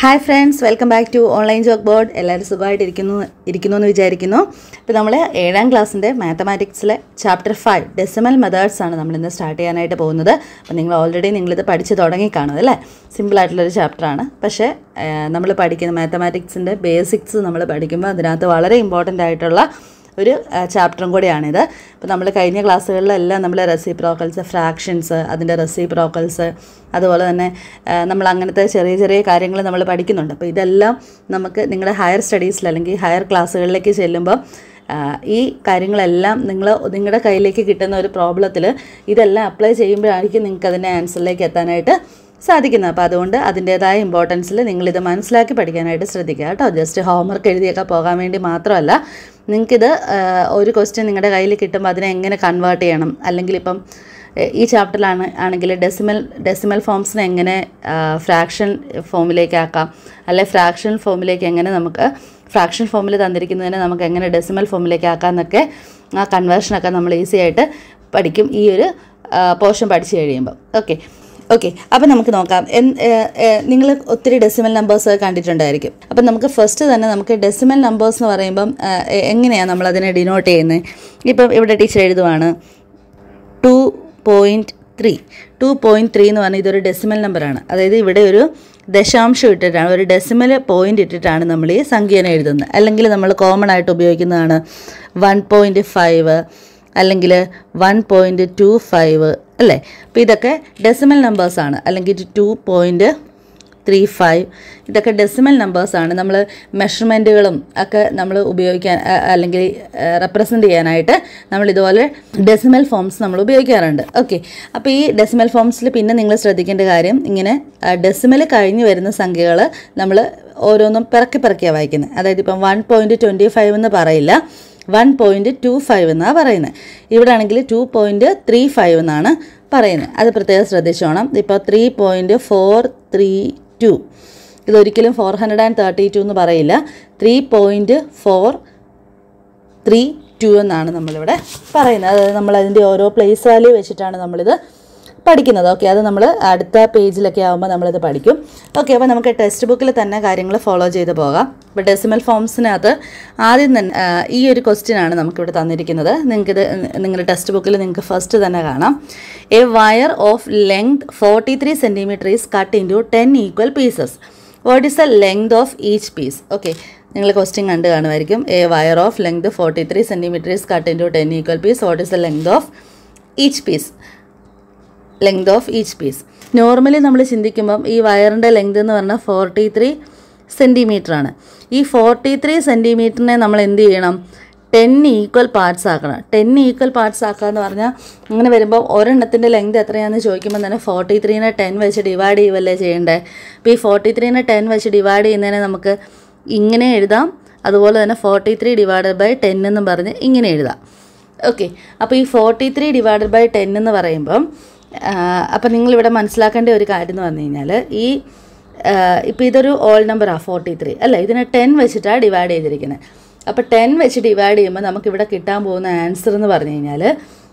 Hi friends welcome back to online joke board എല്ലാവരും സുഖമായിട്ട് ഇരിക്കുന്നു ഇരിക്കുന്നു എന്ന് വിചാരിക്കുന്നു ഇപ്പോൾ നമ്മൾ ഏഴാം ക്ലാസ്സിൻ്റെ മാത്തമാറ്റിക്സിലെ ചാപ്റ്റർ ഫൈവ് ഡെസിമൽ മെത്തേഡ്സ് ആണ് നമ്മൾ ഇന്ന് സ്റ്റാർട്ട് ചെയ്യാനായിട്ട് പോകുന്നത് അപ്പോൾ നിങ്ങൾ ഓൾറെഡി നിങ്ങളിത് പഠിച്ച് തുടങ്ങി കാണും അല്ലേ സിമ്പിളായിട്ടുള്ളൊരു ചാപ്റ്ററാണ് പക്ഷേ നമ്മൾ പഠിക്കുന്ന മാത്തമാറ്റിക്സിൻ്റെ ബേസിക്സ് നമ്മൾ പഠിക്കുമ്പോൾ അതിനകത്ത് വളരെ ഇമ്പോർട്ടൻ്റ് ആയിട്ടുള്ള ഒരു ചാപ്റ്ററും കൂടിയാണിത് ഇപ്പോൾ നമ്മൾ കഴിഞ്ഞ ക്ലാസ്സുകളിലെല്ലാം നമ്മൾ റെസിപ്രോക്കൽസ് ഫ്രാക്ഷൻസ് അതിൻ്റെ റെസിപ്രോക്കൽസ് അതുപോലെ തന്നെ ആ, നമ്മൾ അങ്ങനത്തെ ചെറിയ ചെറിയ കാര്യങ്ങൾ നമ്മൾ പഠിക്കുന്നുണ്ട് അപ്പോൾ ഇതെല്ലാം നമുക്ക് നിങ്ങളുടെ ഹയർ സ്റ്റഡീസിൽ അല്ലെങ്കിൽ ഹയർ ക്ലാസ്സുകളിലേക്ക് ചെല്ലുമ്പോൾ ആ, ഈ കാര്യങ്ങളെല്ലാം നിങ്ങൾ നിങ്ങളുടെ കയ്യിലേക്ക് കിട്ടുന്ന ഒരു പ്രോബ്ലത്തിൽ ഇതെല്ലാം അപ്ലൈ ചെയ്യുമ്പോഴായിരിക്കും നിങ്ങൾക്ക് അതിൻ്റെ ആൻസറിലേക്ക് എത്താനായിട്ട് സാധിക്കുന്നത് അപ്പോൾ അതുകൊണ്ട് അതിൻ്റേതായ ഇമ്പോർട്ടൻസിൽ നിങ്ങളിത് മനസ്സിലാക്കി പഠിക്കാനായിട്ട് ശ്രദ്ധിക്കുക കേട്ടോ ജസ്റ്റ് ഹോംവർക്ക് എഴുതിയൊക്കെ പോകാൻ വേണ്ടി മാത്രമല്ല നിങ്ങൾക്കിത് ആ, ഒരു ക്വസ്റ്റ്യൻ നിങ്ങളുടെ കയ്യിൽ കിട്ടുമ്പോൾ അതിനെ എങ്ങനെ കൺവേർട്ട് ചെയ്യണം അല്ലെങ്കിൽ ഇപ്പം എ, ഈ ചാപ്റ്ററിലാണ് ആണെങ്കിൽ ഡെസിമൽ ഡെസിമൽ ഫോംസിനെ എങ്ങനെ ഫ്രാക്ഷൻ ഫോമിലേക്ക് ആക്കാം അല്ലെ ഫ്രാക്ഷൻ ഫോമിലേക്ക് എങ്ങനെ നമുക്ക് ഫ്രാക്ഷൻ ഫോമിൽ തന്നിരിക്കുന്നതിനെ നമുക്ക് എങ്ങനെ ഡെസിമൽ ഫോമിലേക്ക് ആക്കാം എന്നൊക്കെ ആ കൺവേർഷനൊക്കെ നമ്മൾ ഈസി ആയിട്ട് പഠിക്കും ഈ ഒരു പോർഷൻ പഠിച്ചു കഴിയുമ്പോൾ ഓക്കെ ഓക്കെ അപ്പം നമുക്ക് നോക്കാം നിങ്ങൾ ഒത്തിരി ഡെസിമൽ നമ്പേഴ്സ് കണ്ടിട്ടുണ്ടായിരിക്കും അപ്പം നമുക്ക് ഫസ്റ്റ് തന്നെ നമുക്ക് ഡെസിമൽ നമ്പേഴ്സ് എന്ന് പറയുമ്പം ആ, എ- എങ്ങനെയാണ് നമ്മൾ അതിനെ ഡിനോട്ട് ചെയ്യുന്നത് ഇപ്പം ഇവിടെ ടീച്ചർ എഴുതുവാണ് two point three two point three എന്ന് പറഞ്ഞാൽ ഇതൊരു ഡെസിമൽ നമ്പറാണ് അതായത് ഇവിടെ ഒരു ദശാംശം ഇട്ടിട്ടാണ് ഒരു ഡെസിമൽ പോയിൻ്റ് ഇട്ടിട്ടാണ് നമ്മൾ ഈ സംഖ്യനെ എഴുതുന്നത് അല്ലെങ്കിൽ നമ്മൾ കോമൺ ആയിട്ട് ഉപയോഗിക്കുന്നതാണ് വൺ പോയിൻറ്റ് ഫൈവ് അല്ലെങ്കിൽ വൺ പോയിൻറ്റ് ടു ഫൈവ് അല്ലേ അപ്പോൾ ഇതൊക്കെ ഡെസിമൽ നമ്പേഴ്സാണ് അല്ലെങ്കിൽ ടു പോയിൻറ്റ് ത്രീ ഫൈവ് ഇതൊക്കെ ഡെസിമൽ നമ്പേഴ്സാണ് നമ്മൾ മെഷർമെൻറ്റുകളും ഒക്കെ നമ്മൾ ഉപയോഗിക്കാൻ അ- അല്ലെങ്കിൽ റെപ്രസെൻ്റ് ചെയ്യാനായിട്ട് നമ്മൾ ഇതുപോലെ ഡെസിമൽ ഫോംസ് നമ്മൾ ഉപയോഗിക്കാറുണ്ട് ഓക്കെ അപ്പോൾ ഈ ഡെസിമൽ ഫോംസിൽ പിന്നെ നിങ്ങൾ ശ്രദ്ധിക്കേണ്ട കാര്യം ഇങ്ങനെ ഡെസിമൽ കഴിഞ്ഞ് വരുന്ന സംഖ്യകൾ നമ്മൾ ഓരോന്നും പിറക്കി പിറക്കിയാണ് വായിക്കുന്നത് അതായത് ഇപ്പം വൺ പോയിൻറ്റ് ട്വൻറ്റി ഫൈവ് എന്ന് പറയില്ല വൺ പോയിൻറ്റ് ടു ഫൈവ് എന്നാണ് പറയുന്നത് ഇവിടെ ആണെങ്കിൽ ടു പോയിൻറ്റ് ത്രീ ഫൈവ് എന്നാണ് പറയുന്നത് അത് പ്രത്യേകം ശ്രദ്ധിച്ചോണം ഇപ്പോൾ three point four three two ഇതൊരിക്കലും four hundred and thirty two എന്ന് പറയില്ല three point four three two എന്നാണ് നമ്മളിവിടെ പറയുന്നത് അതായത് നമ്മൾ അതിൻ്റെ ഓരോ പ്ലേസ് വാല്യൂ വെച്ചിട്ടാണ് നമ്മളിത് പഠിക്കുന്നത് ഓക്കെ അത് നമ്മൾ അടുത്ത പേജിലൊക്കെ ആകുമ്പോൾ നമ്മളിത് പഠിക്കും ഓക്കെ അപ്പോൾ നമുക്ക് ടെക്സ്റ്റ് ബുക്കിൽ തന്നെ കാര്യങ്ങൾ ഫോളോ ചെയ്ത് പോകാം ഇപ്പോൾ ഡെസിമൽ ഫോംസിനകത്ത് ആദ്യം തന്നെ ആ, ഈ ഒരു ക്വസ്റ്റ്യൻ ആണ് നമുക്കിവിടെ തന്നിരിക്കുന്നത് നിങ്ങൾക്കിത് നിങ്ങളുടെ ടെക്സ്റ്റ് ബുക്കിൽ നിങ്ങൾക്ക് ഫസ്റ്റ് തന്നെ കാണാം a wire of length forty three centimetre is cut into ten equal pieces what is the length of each piece okay നിങ്ങൾ ക്വസ്റ്റ്യൻ കണ്ട് കാണുമായിരിക്കും a wire of length forty three centimetre is cut into ten equal piece what is the length of each piece length of each piece normally നമ്മൾ ചിന്തിക്കുമ്പം ഈ വയറിൻ്റെ length എന്ന് പറഞ്ഞാൽ forty three centimetre ആണ് ഈ ഫോർട്ടി ത്രീ സെൻറ്റിമീറ്ററിനെ നമ്മൾ എന്ത് ചെയ്യണം ടെൻ ഈക്വൽ പാർട്സ് ആക്കണം ടെൻ ഈക്വൽ പാർട്സ് ആക്കുക എന്ന് പറഞ്ഞാൽ അങ്ങനെ വരുമ്പോൾ ഒരെണ്ണത്തിൻ്റെ ലെങ്ത് എത്രയാണെന്ന് ചോദിക്കുമ്പോൾ തന്നെ ഫോർട്ടി ത്രീനെ ടെൻ വെച്ച് ഡിവൈഡ് ചെയ്യുമല്ലേ ചെയ്യേണ്ടത് അപ്പോൾ ഈ ഫോർട്ടി ത്രീനെ ടെൻ വെച്ച് ഡിവൈഡ് ചെയ്യുന്നതിനെ നമുക്ക് ഇങ്ങനെ എഴുതാം അതുപോലെ തന്നെ forty three divided by ten എന്നും പറഞ്ഞ് ഇങ്ങനെ എഴുതാം ഓക്കെ അപ്പോൾ ഈ forty three divided by ten എന്ന് പറയുമ്പം അപ്പം നിങ്ങളിവിടെ മനസ്സിലാക്കേണ്ട ഒരു കാര്യം എന്ന് പറഞ്ഞു കഴിഞ്ഞാൽ ഈ ഇപ്പോൾ ഇതൊരു ഓൾ നമ്പറാണ് ഫോർട്ടി ത്രീ അല്ല ഇതിനെ ടെൻ വെച്ചിട്ടാണ് ഡിവൈഡ് ചെയ്തിരിക്കുന്നത് അപ്പോൾ ടെൻ വെച്ച് ഡിവൈഡ് ചെയ്യുമ്പോൾ നമുക്കിവിടെ കിട്ടാൻ പോകുന്ന ആൻസർ എന്ന് പറഞ്ഞു കഴിഞ്ഞാൽ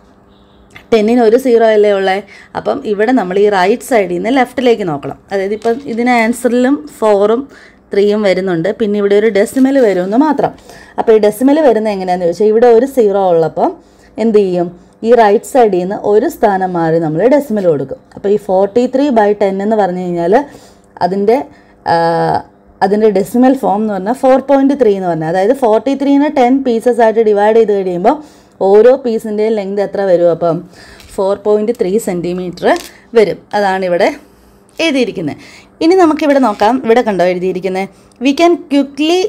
ടെന്നിന് ഒരു സീറോ അല്ലേ ഉള്ളത് അപ്പം ഇവിടെ നമ്മൾ ഈ റൈറ്റ് സൈഡിൽ നിന്ന് ലെഫ്റ്റിലേക്ക് നോക്കണം അതായത് ഇപ്പം ഇതിന് ആൻസറിലും ഫോറും ത്രീയും വരുന്നുണ്ട് പിന്നെ ഇവിടെ ഒരു ഡെസിമൽ വരുമെന്ന് മാത്രം അപ്പോൾ ഈ ഡെസിമൽ വരുന്നത് എങ്ങനെയാണെന്ന് ചോദിച്ചാൽ ഇവിടെ ഒരു സീറോ ഉള്ളപ്പം എന്ത് ചെയ്യും ഈ റൈറ്റ് സൈഡിൽ നിന്ന് ഒരു സ്ഥാനം മാറി നമ്മൾ ഡെസിമൽ കൊടുക്കും അപ്പോൾ ഈ ഫോർട്ടി ത്രീ ബൈ ടെൻ എന്ന് പറഞ്ഞു കഴിഞ്ഞാൽ അതിൻ്റെ ആ, അതിൻ്റെ ഡെസിമൽ ഫോം എന്ന് പറഞ്ഞാൽ ഫോർ പോയിൻറ്റ് ത്രീ എന്ന് പറഞ്ഞാൽ അതായത് ഫോർട്ടി ത്രീനെ ടെൻ പീസസ് ആയിട്ട് ഡിവൈഡ് ചെയ്ത് കഴിയുമ്പോൾ ഓരോ പീസിൻ്റെയും ലെങ്ത് എത്ര വരും അപ്പം ഫോർ പോയിൻറ്റ് ത്രീ സെൻറ്റിമീറ്റർ വരും അതാണ് ഇവിടെ എഴുതിയിരിക്കുന്നത് ഇനി നമുക്കിവിടെ നോക്കാം ഇവിടെ കണ്ടോ എഴുതിയിരിക്കുന്നത് we can quickly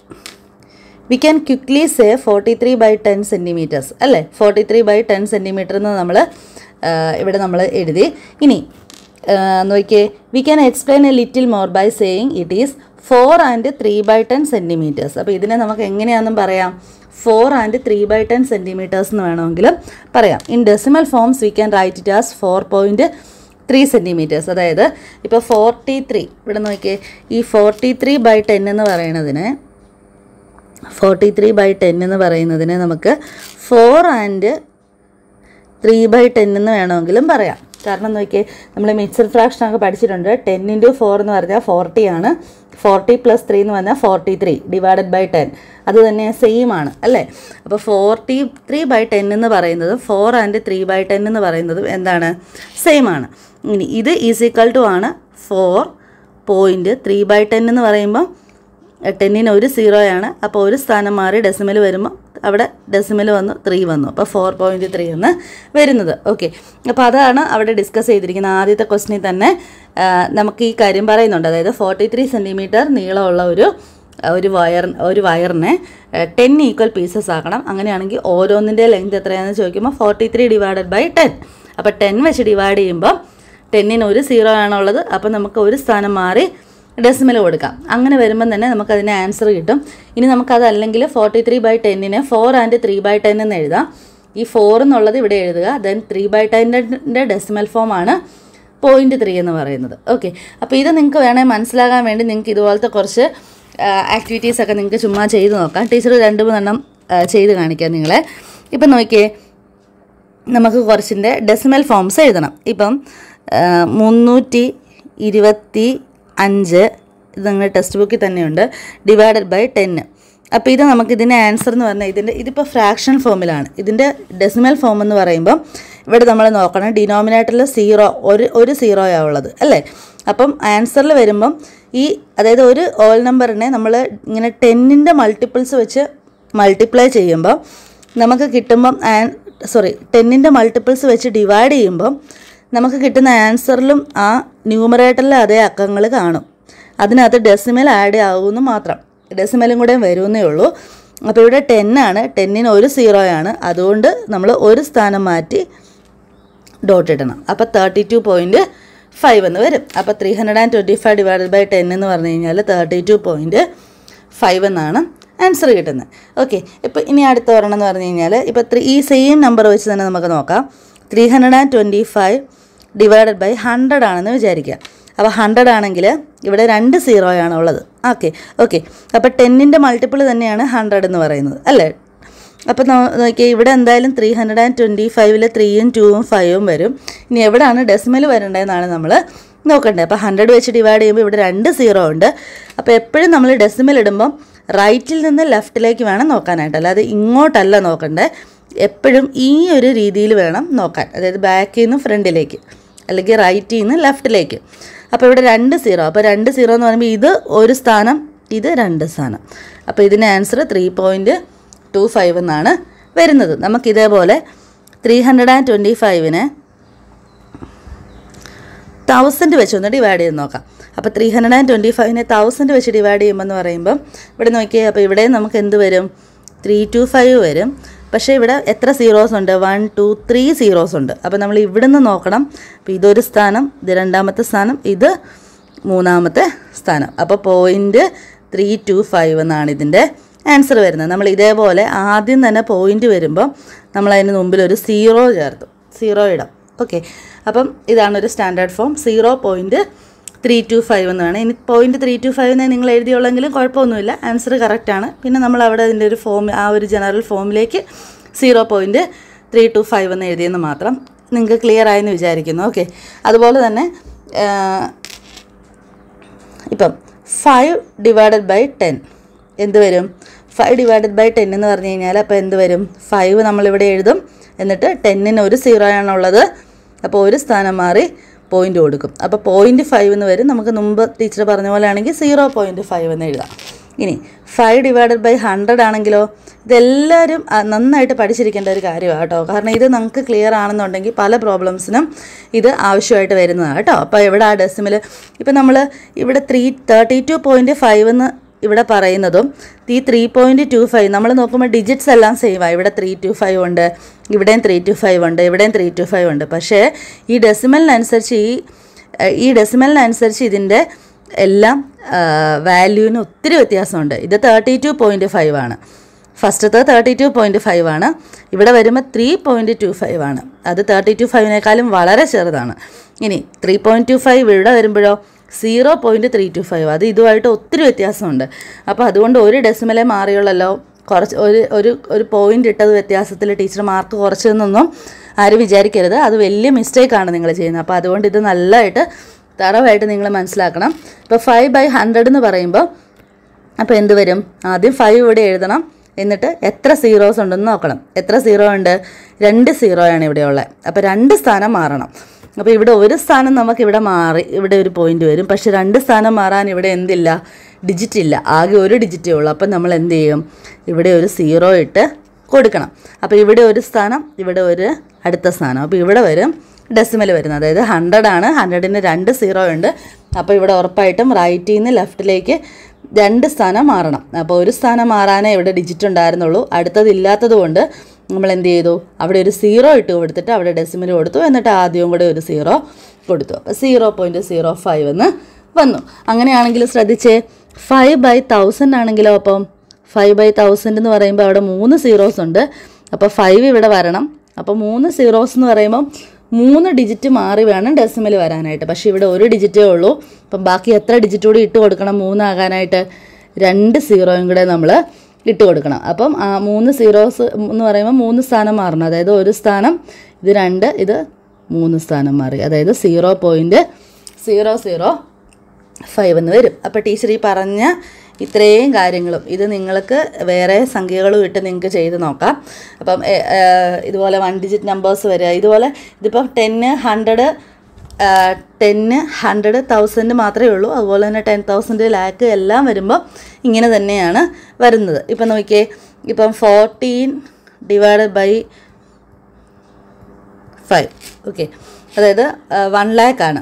we can quickly say forty three by ten centimetres അല്ലേ forty three by ten centimetre എന്ന് നമ്മൾ ഇവിടെ നമ്മൾ എഴുതി ഇനി ആ, നോക്കിയേ we can explain a little more by saying it is four and three by ten centimetres അപ്പോൾ ഇതിനെ നമുക്ക് എങ്ങനെയാണെന്നും പറയാം four and three by ten centimetres എന്ന് വേണമെങ്കിലും പറയാം in decimal forms we can write it as four point three centimetres അതായത് ഇപ്പോൾ ഫോർട്ടി ത്രീ ഇവിടെ നോക്കിയേ ഈ ഫോർട്ടി ത്രീ ബൈ ടെൻ എന്ന് പറയണതിന് ഫോർട്ടി ത്രീ ബൈ ടെൻ എന്ന് പറയുന്നതിന് നമുക്ക് four and three by ten എന്ന് വേണമെങ്കിലും പറയാം കാരണം നോക്കിയേ നമ്മൾ മിക്സഡ് ഫ്രാക്ഷനൊക്കെ പഠിച്ചിട്ടുണ്ട് ടെൻ ഇൻറ്റു ഫോർ എന്ന് പറഞ്ഞാൽ ഫോർട്ടി ആണ് ഫോർട്ടി പ്ലസ് ത്രീ എന്ന് പറഞ്ഞാൽ forty three divided by ten അത് തന്നെ സെയിം ആണ് അല്ലേ അപ്പോൾ ഫോർട്ടി ത്രീ ബൈ ടെൻ എന്ന് പറയുന്നതും four and three by ten എന്ന് പറയുന്നതും എന്താണ് സെയിം ആണ് ഇനി ഇത് ഈസ് ഈക്വൽ ടു ആണ് four point three by ten എന്ന് പറയുമ്പോൾ ടെന്നിന് ഒരു സീറോയാണ് അപ്പോൾ ഒരു സ്ഥാനം മാറി ഡെസിമൽ വരുമ്പോൾ അവിടെ ഡെസിമൽ വന്നു ത്രീ വന്നു അപ്പോൾ ഫോർ പോയിൻറ്റ് ത്രീ എന്ന് വരുന്നത് ഓക്കെ അപ്പോൾ അതാണ് അവിടെ ഡിസ്കസ് ചെയ്തിരിക്കുന്നത് ആദ്യത്തെ ക്വസ്റ്റിനിൽ തന്നെ ആ, നമുക്ക് ഈ കാര്യം പറയുന്നുണ്ട് അതായത് ഫോർട്ടി ത്രീ സെൻറ്റിമീറ്റർ നീളമുള്ള ഒരു ഒരു വയർ ഒരു വയറിനെ ടെൻ ഈക്വൽ പീസസ് ആക്കണം അങ്ങനെയാണെങ്കിൽ ഓരോന്നിൻ്റെ ലെങ്ത് എത്രയാണെന്ന് ചോദിക്കുമ്പോൾ forty three divided by ten അപ്പോൾ ടെൻ വെച്ച് ഡിവൈഡ് ചെയ്യുമ്പോൾ ടെന്നിന് ഒരു സീറോ ആണുള്ളത് അപ്പോൾ നമുക്ക് ഒരു സ്ഥാനം മാറി ഡെസിമൽ കൊടുക്കാം അങ്ങനെ വരുമ്പം തന്നെ നമുക്ക് അതിന് ആൻസർ കിട്ടും ഇനി നമുക്കതല്ലെങ്കിൽ ഫോർട്ടി ത്രീ ബൈ ടെന്നിന് four and three by ten എന്ന് എഴുതാം ഈ ഫോർ എന്നുള്ളത് ഇവിടെ എഴുതുക ദെൻ ത്രീ ബൈ ടെന്നിൻ്റെ ഡെസിമൽ ഫോം ആണ് പോയിന്റ് ത്രീ എന്ന് പറയുന്നത് ഓക്കെ അപ്പോൾ ഇത് നിങ്ങൾക്ക് വേണമെങ്കിൽ മനസ്സിലാകാൻ വേണ്ടി നിങ്ങൾക്ക് ഇതുപോലത്തെ കുറച്ച് ആക്ടിവിറ്റീസ് ഒക്കെ നിങ്ങൾക്ക് ചുമ്മാ ചെയ്ത് നോക്കാം ടീച്ചർ രണ്ട് മൂന്നെണ്ണം ആ, ചെയ്ത് കാണിക്കാം നിങ്ങളെ ഇപ്പം നോക്കിയേ നമുക്ക് കുറച്ചിൻ്റെ ഡെസിമൽ ഫോംസ് എഴുതണം ഇപ്പം ആ, മുന്നൂറ്റി ഇരുപത്തി അഞ്ച് ഇത് നിങ്ങളുടെ ടെക്സ്റ്റ് ബുക്കിൽ തന്നെയുണ്ട് ഡിവൈഡഡ് ബൈ ടെന്ന് അപ്പോൾ ഇത് നമുക്ക് ഇതിൻ്റെ ആൻസർ എന്ന് പറഞ്ഞാൽ ഇതിൻ്റെ ഇതിപ്പോൾ ഫ്രാക്ഷൻ ഫോമിലാണ് ഇതിൻ്റെ ഡെസിമൽ ഫോം എന്ന് പറയുമ്പോൾ ഇവിടെ നമ്മൾ നോക്കണം ഡിനോമിനേറ്ററിൽ സീറോ ഒരു ഒരു സീറോയാണ് ഉള്ളത് അല്ലേ അപ്പം ആൻസറിൽ വരുമ്പം ഈ അതായത് ഒരു ഓൾ നമ്പറിനെ നമ്മൾ ഇങ്ങനെ ടെന്നിൻ്റെ മൾട്ടിപ്പിൾസ് വെച്ച് മൾട്ടിപ്ലൈ ചെയ്യുമ്പോൾ നമുക്ക് കിട്ടുമ്പം സോറി ടെന്നിൻ്റെ മൾട്ടിപ്പിൾസ് വെച്ച് ഡിവൈഡ് ചെയ്യുമ്പം നമുക്ക് കിട്ടുന്ന ആൻസറിലും ആ ന്യൂമറേറ്ററിലെ അതേ അക്കങ്ങൾ കാണും അതിനകത്ത് ഡെസിമൽ ആഡ് ആകുമെന്ന് മാത്രം ഡെസിമലും കൂടെ വരുമെന്നേ ഉള്ളൂ അപ്പോൾ ഇവിടെ ടെന്നാണ് ടെന്നിന് ഒരു സീറോയാണ് അതുകൊണ്ട് നമ്മൾ ഒരു സ്ഥാനം മാറ്റി ഡോട്ട് ഇടണം അപ്പോൾ തേർട്ടി ടു പോയിൻറ്റ് ഫൈവ് എന്ന് വരും അപ്പോൾ three hundred and twenty five divided by ten എന്ന് പറഞ്ഞു കഴിഞ്ഞാൽ തേർട്ടി ടു പോയിൻറ്റ് ഫൈവ് എന്നാണ് ആൻസർ കിട്ടുന്നത് ഓക്കെ ഇപ്പോൾ ഇനി അടുത്ത ഒരെണ്ണം എന്ന് പറഞ്ഞു കഴിഞ്ഞാൽ ഇപ്പോൾ ത്രീ ഈ സെയിം നമ്പർ വെച്ച് തന്നെ നമുക്ക് നോക്കാം three hundred and twenty five divided by hundred ആണെന്ന് വിചാരിക്കുക അപ്പോൾ ഹൺഡ്രഡ് ആണെങ്കിൽ ഇവിടെ രണ്ട് സീറോയാണ് ഉള്ളത് ഓക്കെ ഓക്കെ അപ്പോൾ ടെന്നിൻ്റെ മൾട്ടിപ്പിൾ തന്നെയാണ് ഹൺഡ്രഡ് എന്ന് പറയുന്നത് അല്ലേ അപ്പോൾ നോക്കിയാൽ ഇവിടെ എന്തായാലും ത്രീ ഹൺഡ്രഡ് ആൻഡ് ട്വൻറ്റി ഫൈവിൽ ത്രീയും ടൂവും ഫൈവും വരും ഇനി എവിടെയാണ് ഡെസിമൽ വരേണ്ടതെന്നാണ് നമ്മൾ നോക്കേണ്ടത് അപ്പോൾ ഹൺഡ്രഡ് വെച്ച് ഡിവൈഡ് ചെയ്യുമ്പോൾ ഇവിടെ രണ്ട് സീറോ ഉണ്ട് അപ്പോൾ എപ്പോഴും നമ്മൾ ഡെസിമൽ ഇടുമ്പം റൈറ്റിൽ നിന്ന് ലെഫ്റ്റിലേക്ക് വേണം നോക്കാനായിട്ട് അല്ലാതെ ഇങ്ങോട്ടല്ല നോക്കണ്ടേ എപ്പോഴും ഈ ഒരു രീതിയിൽ വേണം നോക്കാൻ അതായത് ബാക്കിൽ നിന്ന് ഫ്രണ്ടിലേക്ക് അല്ലെങ്കിൽ റൈറ്റിൽ നിന്ന് ലെഫ്റ്റിലേക്ക് അപ്പോൾ ഇവിടെ രണ്ട് സീറോ അപ്പോൾ രണ്ട് സീറോ എന്ന് പറയുമ്പോൾ ഇത് ഒരു സ്ഥാനം ഇത് രണ്ട് സ്ഥാനം അപ്പോൾ ഇതിന് answer three point two five എന്നാണ് വരുന്നത് നമുക്ക് ഇതേപോലെ ത്രീ ഹൺഡ്രഡ് ആൻഡ് ട്വൻറ്റി ഫൈവിന് തൗസൻഡ് വെച്ച് ഒന്ന് ഡിവൈഡ് ചെയ്ത് നോക്കാം അപ്പോൾ ത്രീ ഹൺഡ്രഡ് ആൻഡ് ട്വൻറ്റി ഫൈവിനെ തൗസൻഡ് വെച്ച് ഡിവൈഡ് ചെയ്യുമ്പോൾ എന്ന് പറയുമ്പം ഇവിടെ നോക്കിയേ അപ്പോൾ ഇവിടെ നമുക്ക് എന്ത് വരും ത്രീ ടു ഫൈവ് വരും പക്ഷേ ഇവിടെ എത്ര സീറോസ് ഉണ്ട് വൺ ടു ത്രീ സീറോസ് ഉണ്ട് അപ്പോൾ നമ്മൾ ഇവിടുന്ന് നോക്കണം അപ്പോൾ ഇതൊരു സ്ഥാനം ഇത് രണ്ടാമത്തെ സ്ഥാനം ഇത് മൂന്നാമത്തെ സ്ഥാനം അപ്പോൾ പോയിൻറ്റ് ത്രീ ടു ഫൈവ് എന്നാണ് ഇതിൻ്റെ ആൻസർ വരുന്നത് നമ്മൾ ഇതേപോലെ ആദ്യം തന്നെ പോയിന്റ് വരുമ്പോൾ നമ്മൾ അതിന് മുമ്പിൽ ഒരു സീറോ ചേർത്തു സീറോ ഇടാം ഓക്കെ അപ്പം ഇതാണ് ഒരു standard form zero point three two five എന്നാണ് ഇനി പോയിൻറ്റ് ത്രീ ടു ഫൈവ് എന്ന് നിങ്ങൾ എഴുതിയുള്ളെങ്കിലും കുഴപ്പമൊന്നുമില്ല ആൻസർ കറക്റ്റാണ് പിന്നെ നമ്മൾ അവിടെ അതിൻ്റെ ഒരു ഫോം ആ ഒരു ജനറൽ ഫോമിലേക്ക് zero point three two five എന്ന് എഴുതിയെന്ന് മാത്രം നിങ്ങൾക്ക് ക്ലിയർ ആയെന്ന് വിചാരിക്കുന്നു ഓക്കെ അതുപോലെ തന്നെ ആ, ഇപ്പം ഫൈവ് ഡിവൈഡഡ് ബൈ ടെൻ എന്ത് വരും ഫൈവ് ഡിവൈഡഡ് ബൈ ടെൻ എന്ന് പറഞ്ഞു കഴിഞ്ഞാൽ അപ്പോൾ എന്ത് വരും ഫൈവ് നമ്മളിവിടെ എഴുതും എന്നിട്ട് ടെന്നിന് ഒരു സീറോ ആണുള്ളത് അപ്പോൾ ഒരു സ്ഥാനം മാറി പോയിന്റ് കൊടുക്കും അപ്പോൾ പോയിന്റ് ഫൈവ് എന്ന് വരും നമുക്ക് മുമ്പ് ടീച്ചർ പറഞ്ഞ പോലെ ആണെങ്കിൽ സീറോ പോയിന്റ് ഫൈവ് എന്ന് എഴുതാം ഇനി ഫൈവ് ഡിവൈഡഡ് ബൈ ഹൺഡ്രഡ് ആണെങ്കിലോ ഇതെല്ലാവരും ആ, നന്നായിട്ട് പഠിച്ചിരിക്കേണ്ട ഒരു കാര്യമാണ് കേട്ടോ കാരണം ഇത് നമുക്ക് ക്ലിയർ ആണെന്നുണ്ടെങ്കിൽ പല പ്രോബ്ലംസിനും ഇത് ആവശ്യമായിട്ട് വരുന്നതാണ് കേട്ടോ അപ്പോൾ ഇവിടെ ആ ഡെസിമിൽ ഇപ്പം നമ്മൾ ഇവിടെ three thirty two point five എന്ന് ഇവിടെ പറയുന്നതും ഈ ത്രീ പോയിൻറ്റ് ടു ഫൈവ് നമ്മൾ നോക്കുമ്പോൾ ഡിജിറ്റ്സ് എല്ലാം സെയിമാണ് ഇവിടെ ത്രീ ടു ഫൈവ് ഉണ്ട് ഇവിടെയും ത്രീ ടു ഫൈവ് ഉണ്ട് ഇവിടെയും ത്രീ ടു ഫൈവ് ഉണ്ട് പക്ഷേ ഈ ഡെസിമലിനനുസരിച്ച് ഈ ഏഹ് ഈ ഡെസിമലിനനുസരിച്ച് ഇതിൻ്റെ എല്ലാം വാല്യൂവിന് ഒത്തിരി വ്യത്യാസമുണ്ട് ഇത് തേർട്ടി ടു പോയിൻറ്റ് ഫൈവ് ആണ് ഫസ്റ്റത്തെ തേർട്ടി ടു പോയിൻറ്റ് ഫൈവ് ആണ് ഇവിടെ വരുമ്പോൾ ത്രീ പോയിൻറ്റ് ടു ഫൈവ് ആണ് അത് തേർട്ടി ടു ഫൈവിനേക്കാളും വളരെ ചെറുതാണ് ഇനി ത്രീ പോയിൻറ്റ് ടു ഫൈവ് ഇവിടെ വരുമ്പോഴോ zero point three two five അത് ഇതുമായിട്ട് ഒത്തിരി വ്യത്യാസമുണ്ട് അപ്പോൾ അതുകൊണ്ട് ഒരു ഡെസിമലേ മാറിയുള്ളല്ലോ കുറച്ച് ഒരു ഒരു ഒരു പോയിന്റ് ഇട്ടത് വ്യത്യാസത്തിൽ ടീച്ചർ മാർക്ക് കുറച്ചതെന്നൊന്നും ആരും വിചാരിക്കരുത് അത് വലിയ മിസ്റ്റേക്കാണ് നിങ്ങൾ ചെയ്യുന്നത് അപ്പോൾ അതുകൊണ്ട് ഇത് നല്ലതായിട്ട് തറവായിട്ട് നിങ്ങൾ മനസ്സിലാക്കണം ഇപ്പോൾ ഫൈവ് ബൈ ഹൺഡ്രഡ് എന്ന് പറയുമ്പോൾ അപ്പോൾ എന്ത് വരും ആദ്യം ഫൈവ് ഇവിടെ എഴുതണം എന്നിട്ട് എത്ര സീറോസ് ഉണ്ടെന്ന് നോക്കണം എത്ര സീറോ ഉണ്ട് രണ്ട് സീറോയാണ് ഇവിടെ ഉള്ളത് അപ്പോൾ രണ്ട് സ്ഥാനം മാറണം അപ്പോൾ ഇവിടെ ഒരു സ്ഥാനം നമുക്ക് ഇവിടെ മാറി ഇവിടെ ഒരു പോയിന്റ് വരും പക്ഷെ രണ്ട് സ്ഥാനം മാറാൻ ഇവിടെ എന്തില്ല ഡിജിറ്റ് ഇല്ല ആകെ ഒരു ഡിജിറ്റേ ഉള്ളൂ അപ്പം നമ്മൾ എന്ത് ചെയ്യും ഇവിടെ ഒരു സീറോ ഇട്ട് കൊടുക്കണം അപ്പോൾ ഇവിടെ ഒരു സ്ഥാനം ഇവിടെ ഒരു അടുത്ത സ്ഥാനം അപ്പോൾ ഇവിടെ വരും ഡെസിമൽ വരുന്നത് അതായത് ഹൺഡ്രഡ് ആണ് ഹൺഡ്രഡിന് രണ്ട് സീറോ ഉണ്ട് അപ്പോൾ ഇവിടെ ഉറപ്പായിട്ടും റൈറ്റിൽ നിന്ന് ലെഫ്റ്റിലേക്ക് രണ്ട് സ്ഥാനം മാറണം അപ്പോൾ ഒരു സ്ഥാനം മാറാനേ ഇവിടെ ഡിജിറ്റ് ഉണ്ടായിരുന്നുള്ളൂ അടുത്തത് ഇല്ലാത്തത് കൊണ്ട് നമ്മൾ എന്ത് ചെയ്തു അവിടെ ഒരു സീറോ ഇട്ട് കൊടുത്തിട്ട് അവിടെ ഡെസിമൽ കൊടുത്തു എന്നിട്ട് ആദ്യവും കൂടെ ഒരു സീറോ കൊടുത്തു അപ്പോൾ സീറോ പോയിൻറ്റ് സീറോ ഫൈവ് എന്ന് വന്നു അങ്ങനെയാണെങ്കിൽ ശ്രദ്ധിച്ചേ ഫൈവ് ബൈ തൗസൻഡ് ആണെങ്കിലോ അപ്പം ഫൈവ് ബൈ തൗസൻഡ് എന്ന് പറയുമ്പോൾ അവിടെ മൂന്ന് സീറോസ് ഉണ്ട് അപ്പോൾ ഫൈവ് ഇവിടെ വരണം അപ്പോൾ മൂന്ന് സീറോസ് എന്ന് പറയുമ്പോൾ മൂന്ന് ഡിജിറ്റ് മാറി വേണം ഡെസിമൽ വരാനായിട്ട് പക്ഷേ ഇവിടെ ഒരു ഡിജിറ്റേ ഉള്ളൂ അപ്പം ബാക്കി എത്ര ഡിജിറ്റ് കൂടി ഇട്ട് കൊടുക്കണം മൂന്നാകാനായിട്ട് രണ്ട് സീറോയും കൂടെ നമ്മൾ ഇട്ട് കൊടുക്കണം അപ്പം ആ മൂന്ന് സീറോസ് എന്ന് പറയുമ്പോൾ മൂന്ന് സ്ഥാനം മാറണം അതായത് ഒരു സ്ഥാനം ഇത് രണ്ട് ഇത് മൂന്ന് സ്ഥാനം മാറി അതായത് zero point zero zero five എന്ന് വരും അപ്പോൾ ടീച്ചർ ഈ പറഞ്ഞ ഇത്രയും കാര്യങ്ങളും ഇത് നിങ്ങൾക്ക് വേറെ സംഖ്യകളും ഇട്ട് നിങ്ങൾക്ക് ചെയ്ത് നോക്കാം അപ്പം എ, ഏ, ഇതുപോലെ വൺ ഡിജിറ്റ് നമ്പേഴ്സ് വരിക ഇതുപോലെ ഇതിപ്പം ten hundred ten hundred thousand മാത്രമേ ഉള്ളൂ അതുപോലെ തന്നെ ടെൻ തൗസൻഡ് ലാക്ക് എല്ലാം വരുമ്പോൾ ഇങ്ങനെ തന്നെയാണ് വരുന്നത് ഇപ്പം നോക്കിയേ ഇപ്പം fourteen divided by five okay അതായത് വൺ ലാക്ക് ആണ്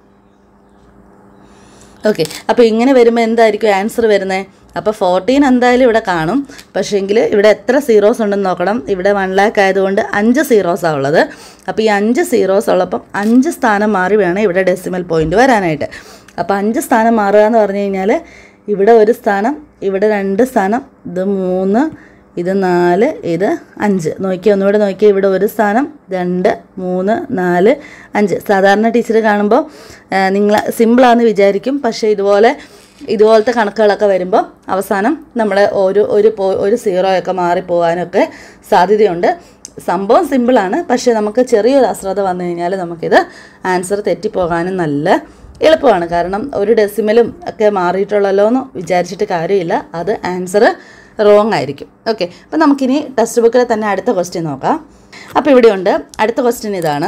ഓക്കെ അപ്പോൾ ഇങ്ങനെ വരുമ്പോൾ എന്തായിരിക്കും ആൻസർ വരുന്നത് അപ്പോൾ ഫോർട്ടീൻ എന്തായാലും ഇവിടെ കാണും പക്ഷേങ്കിൽ ഇവിടെ എത്ര സീറോസ് ഉണ്ടെന്ന് നോക്കണം ഇവിടെ വൺ ലാക്ക് ആയതുകൊണ്ട് അഞ്ച് സീറോസാണ് ഉള്ളത് അപ്പോൾ ഈ അഞ്ച് സീറോസ് ഉള്ളപ്പം അഞ്ച് സ്ഥാനം മാറി വേണം ഇവിടെ ഡെസിമൽ പോയിന്റ് വരാനായിട്ട് അപ്പോൾ അഞ്ച് സ്ഥാനം മാറുക എന്ന് പറഞ്ഞു കഴിഞ്ഞാൽ ഇവിടെ ഒരു സ്ഥാനം ഇവിടെ രണ്ട് സ്ഥാനം ഇത് മൂന്ന് ഇത് നാല് ഇത് അഞ്ച് നോക്കിയാൽ ഒന്നുകൂടെ നോക്കിയാൽ ഇവിടെ ഒരു സ്ഥാനം രണ്ട് മൂന്ന് നാല് അഞ്ച് സാധാരണ ടീച്ചർ കാണുമ്പോൾ നിങ്ങൾ സിമ്പിളാണെന്ന് വിചാരിക്കും പക്ഷേ ഇതുപോലെ ഇതുപോലത്തെ കണക്കുകളൊക്കെ വരുമ്പോൾ അവസാനം നമ്മൾ ഒരു ഒരു പോ ഒരു സീറോ ഒക്കെ മാറിപ്പോകാനൊക്കെ സാധ്യതയുണ്ട് സംഭവം സിമ്പിളാണ് പക്ഷേ നമുക്ക് ചെറിയൊരു അശ്രദ്ധ വന്നു കഴിഞ്ഞാൽ നമുക്കിത് ആൻസർ തെറ്റിപ്പോകാനും നല്ല എളുപ്പമാണ് കാരണം ഒരു ഡെസിമലും ഒക്കെ മാറിയിട്ടുള്ളല്ലോ എന്ന് വിചാരിച്ചിട്ട് കാര്യമില്ല അത് ആൻസർ റോങ് ആയിരിക്കും ഓക്കെ അപ്പം നമുക്കിനി ടെക്സ്റ്റ് ബുക്കിലെ തന്നെ അടുത്ത ക്വസ്റ്റ്യൻ നോക്കാം അപ്പോൾ ഇവിടെയുണ്ട് അടുത്ത ക്വസ്റ്റ്യൻ ഇതാണ്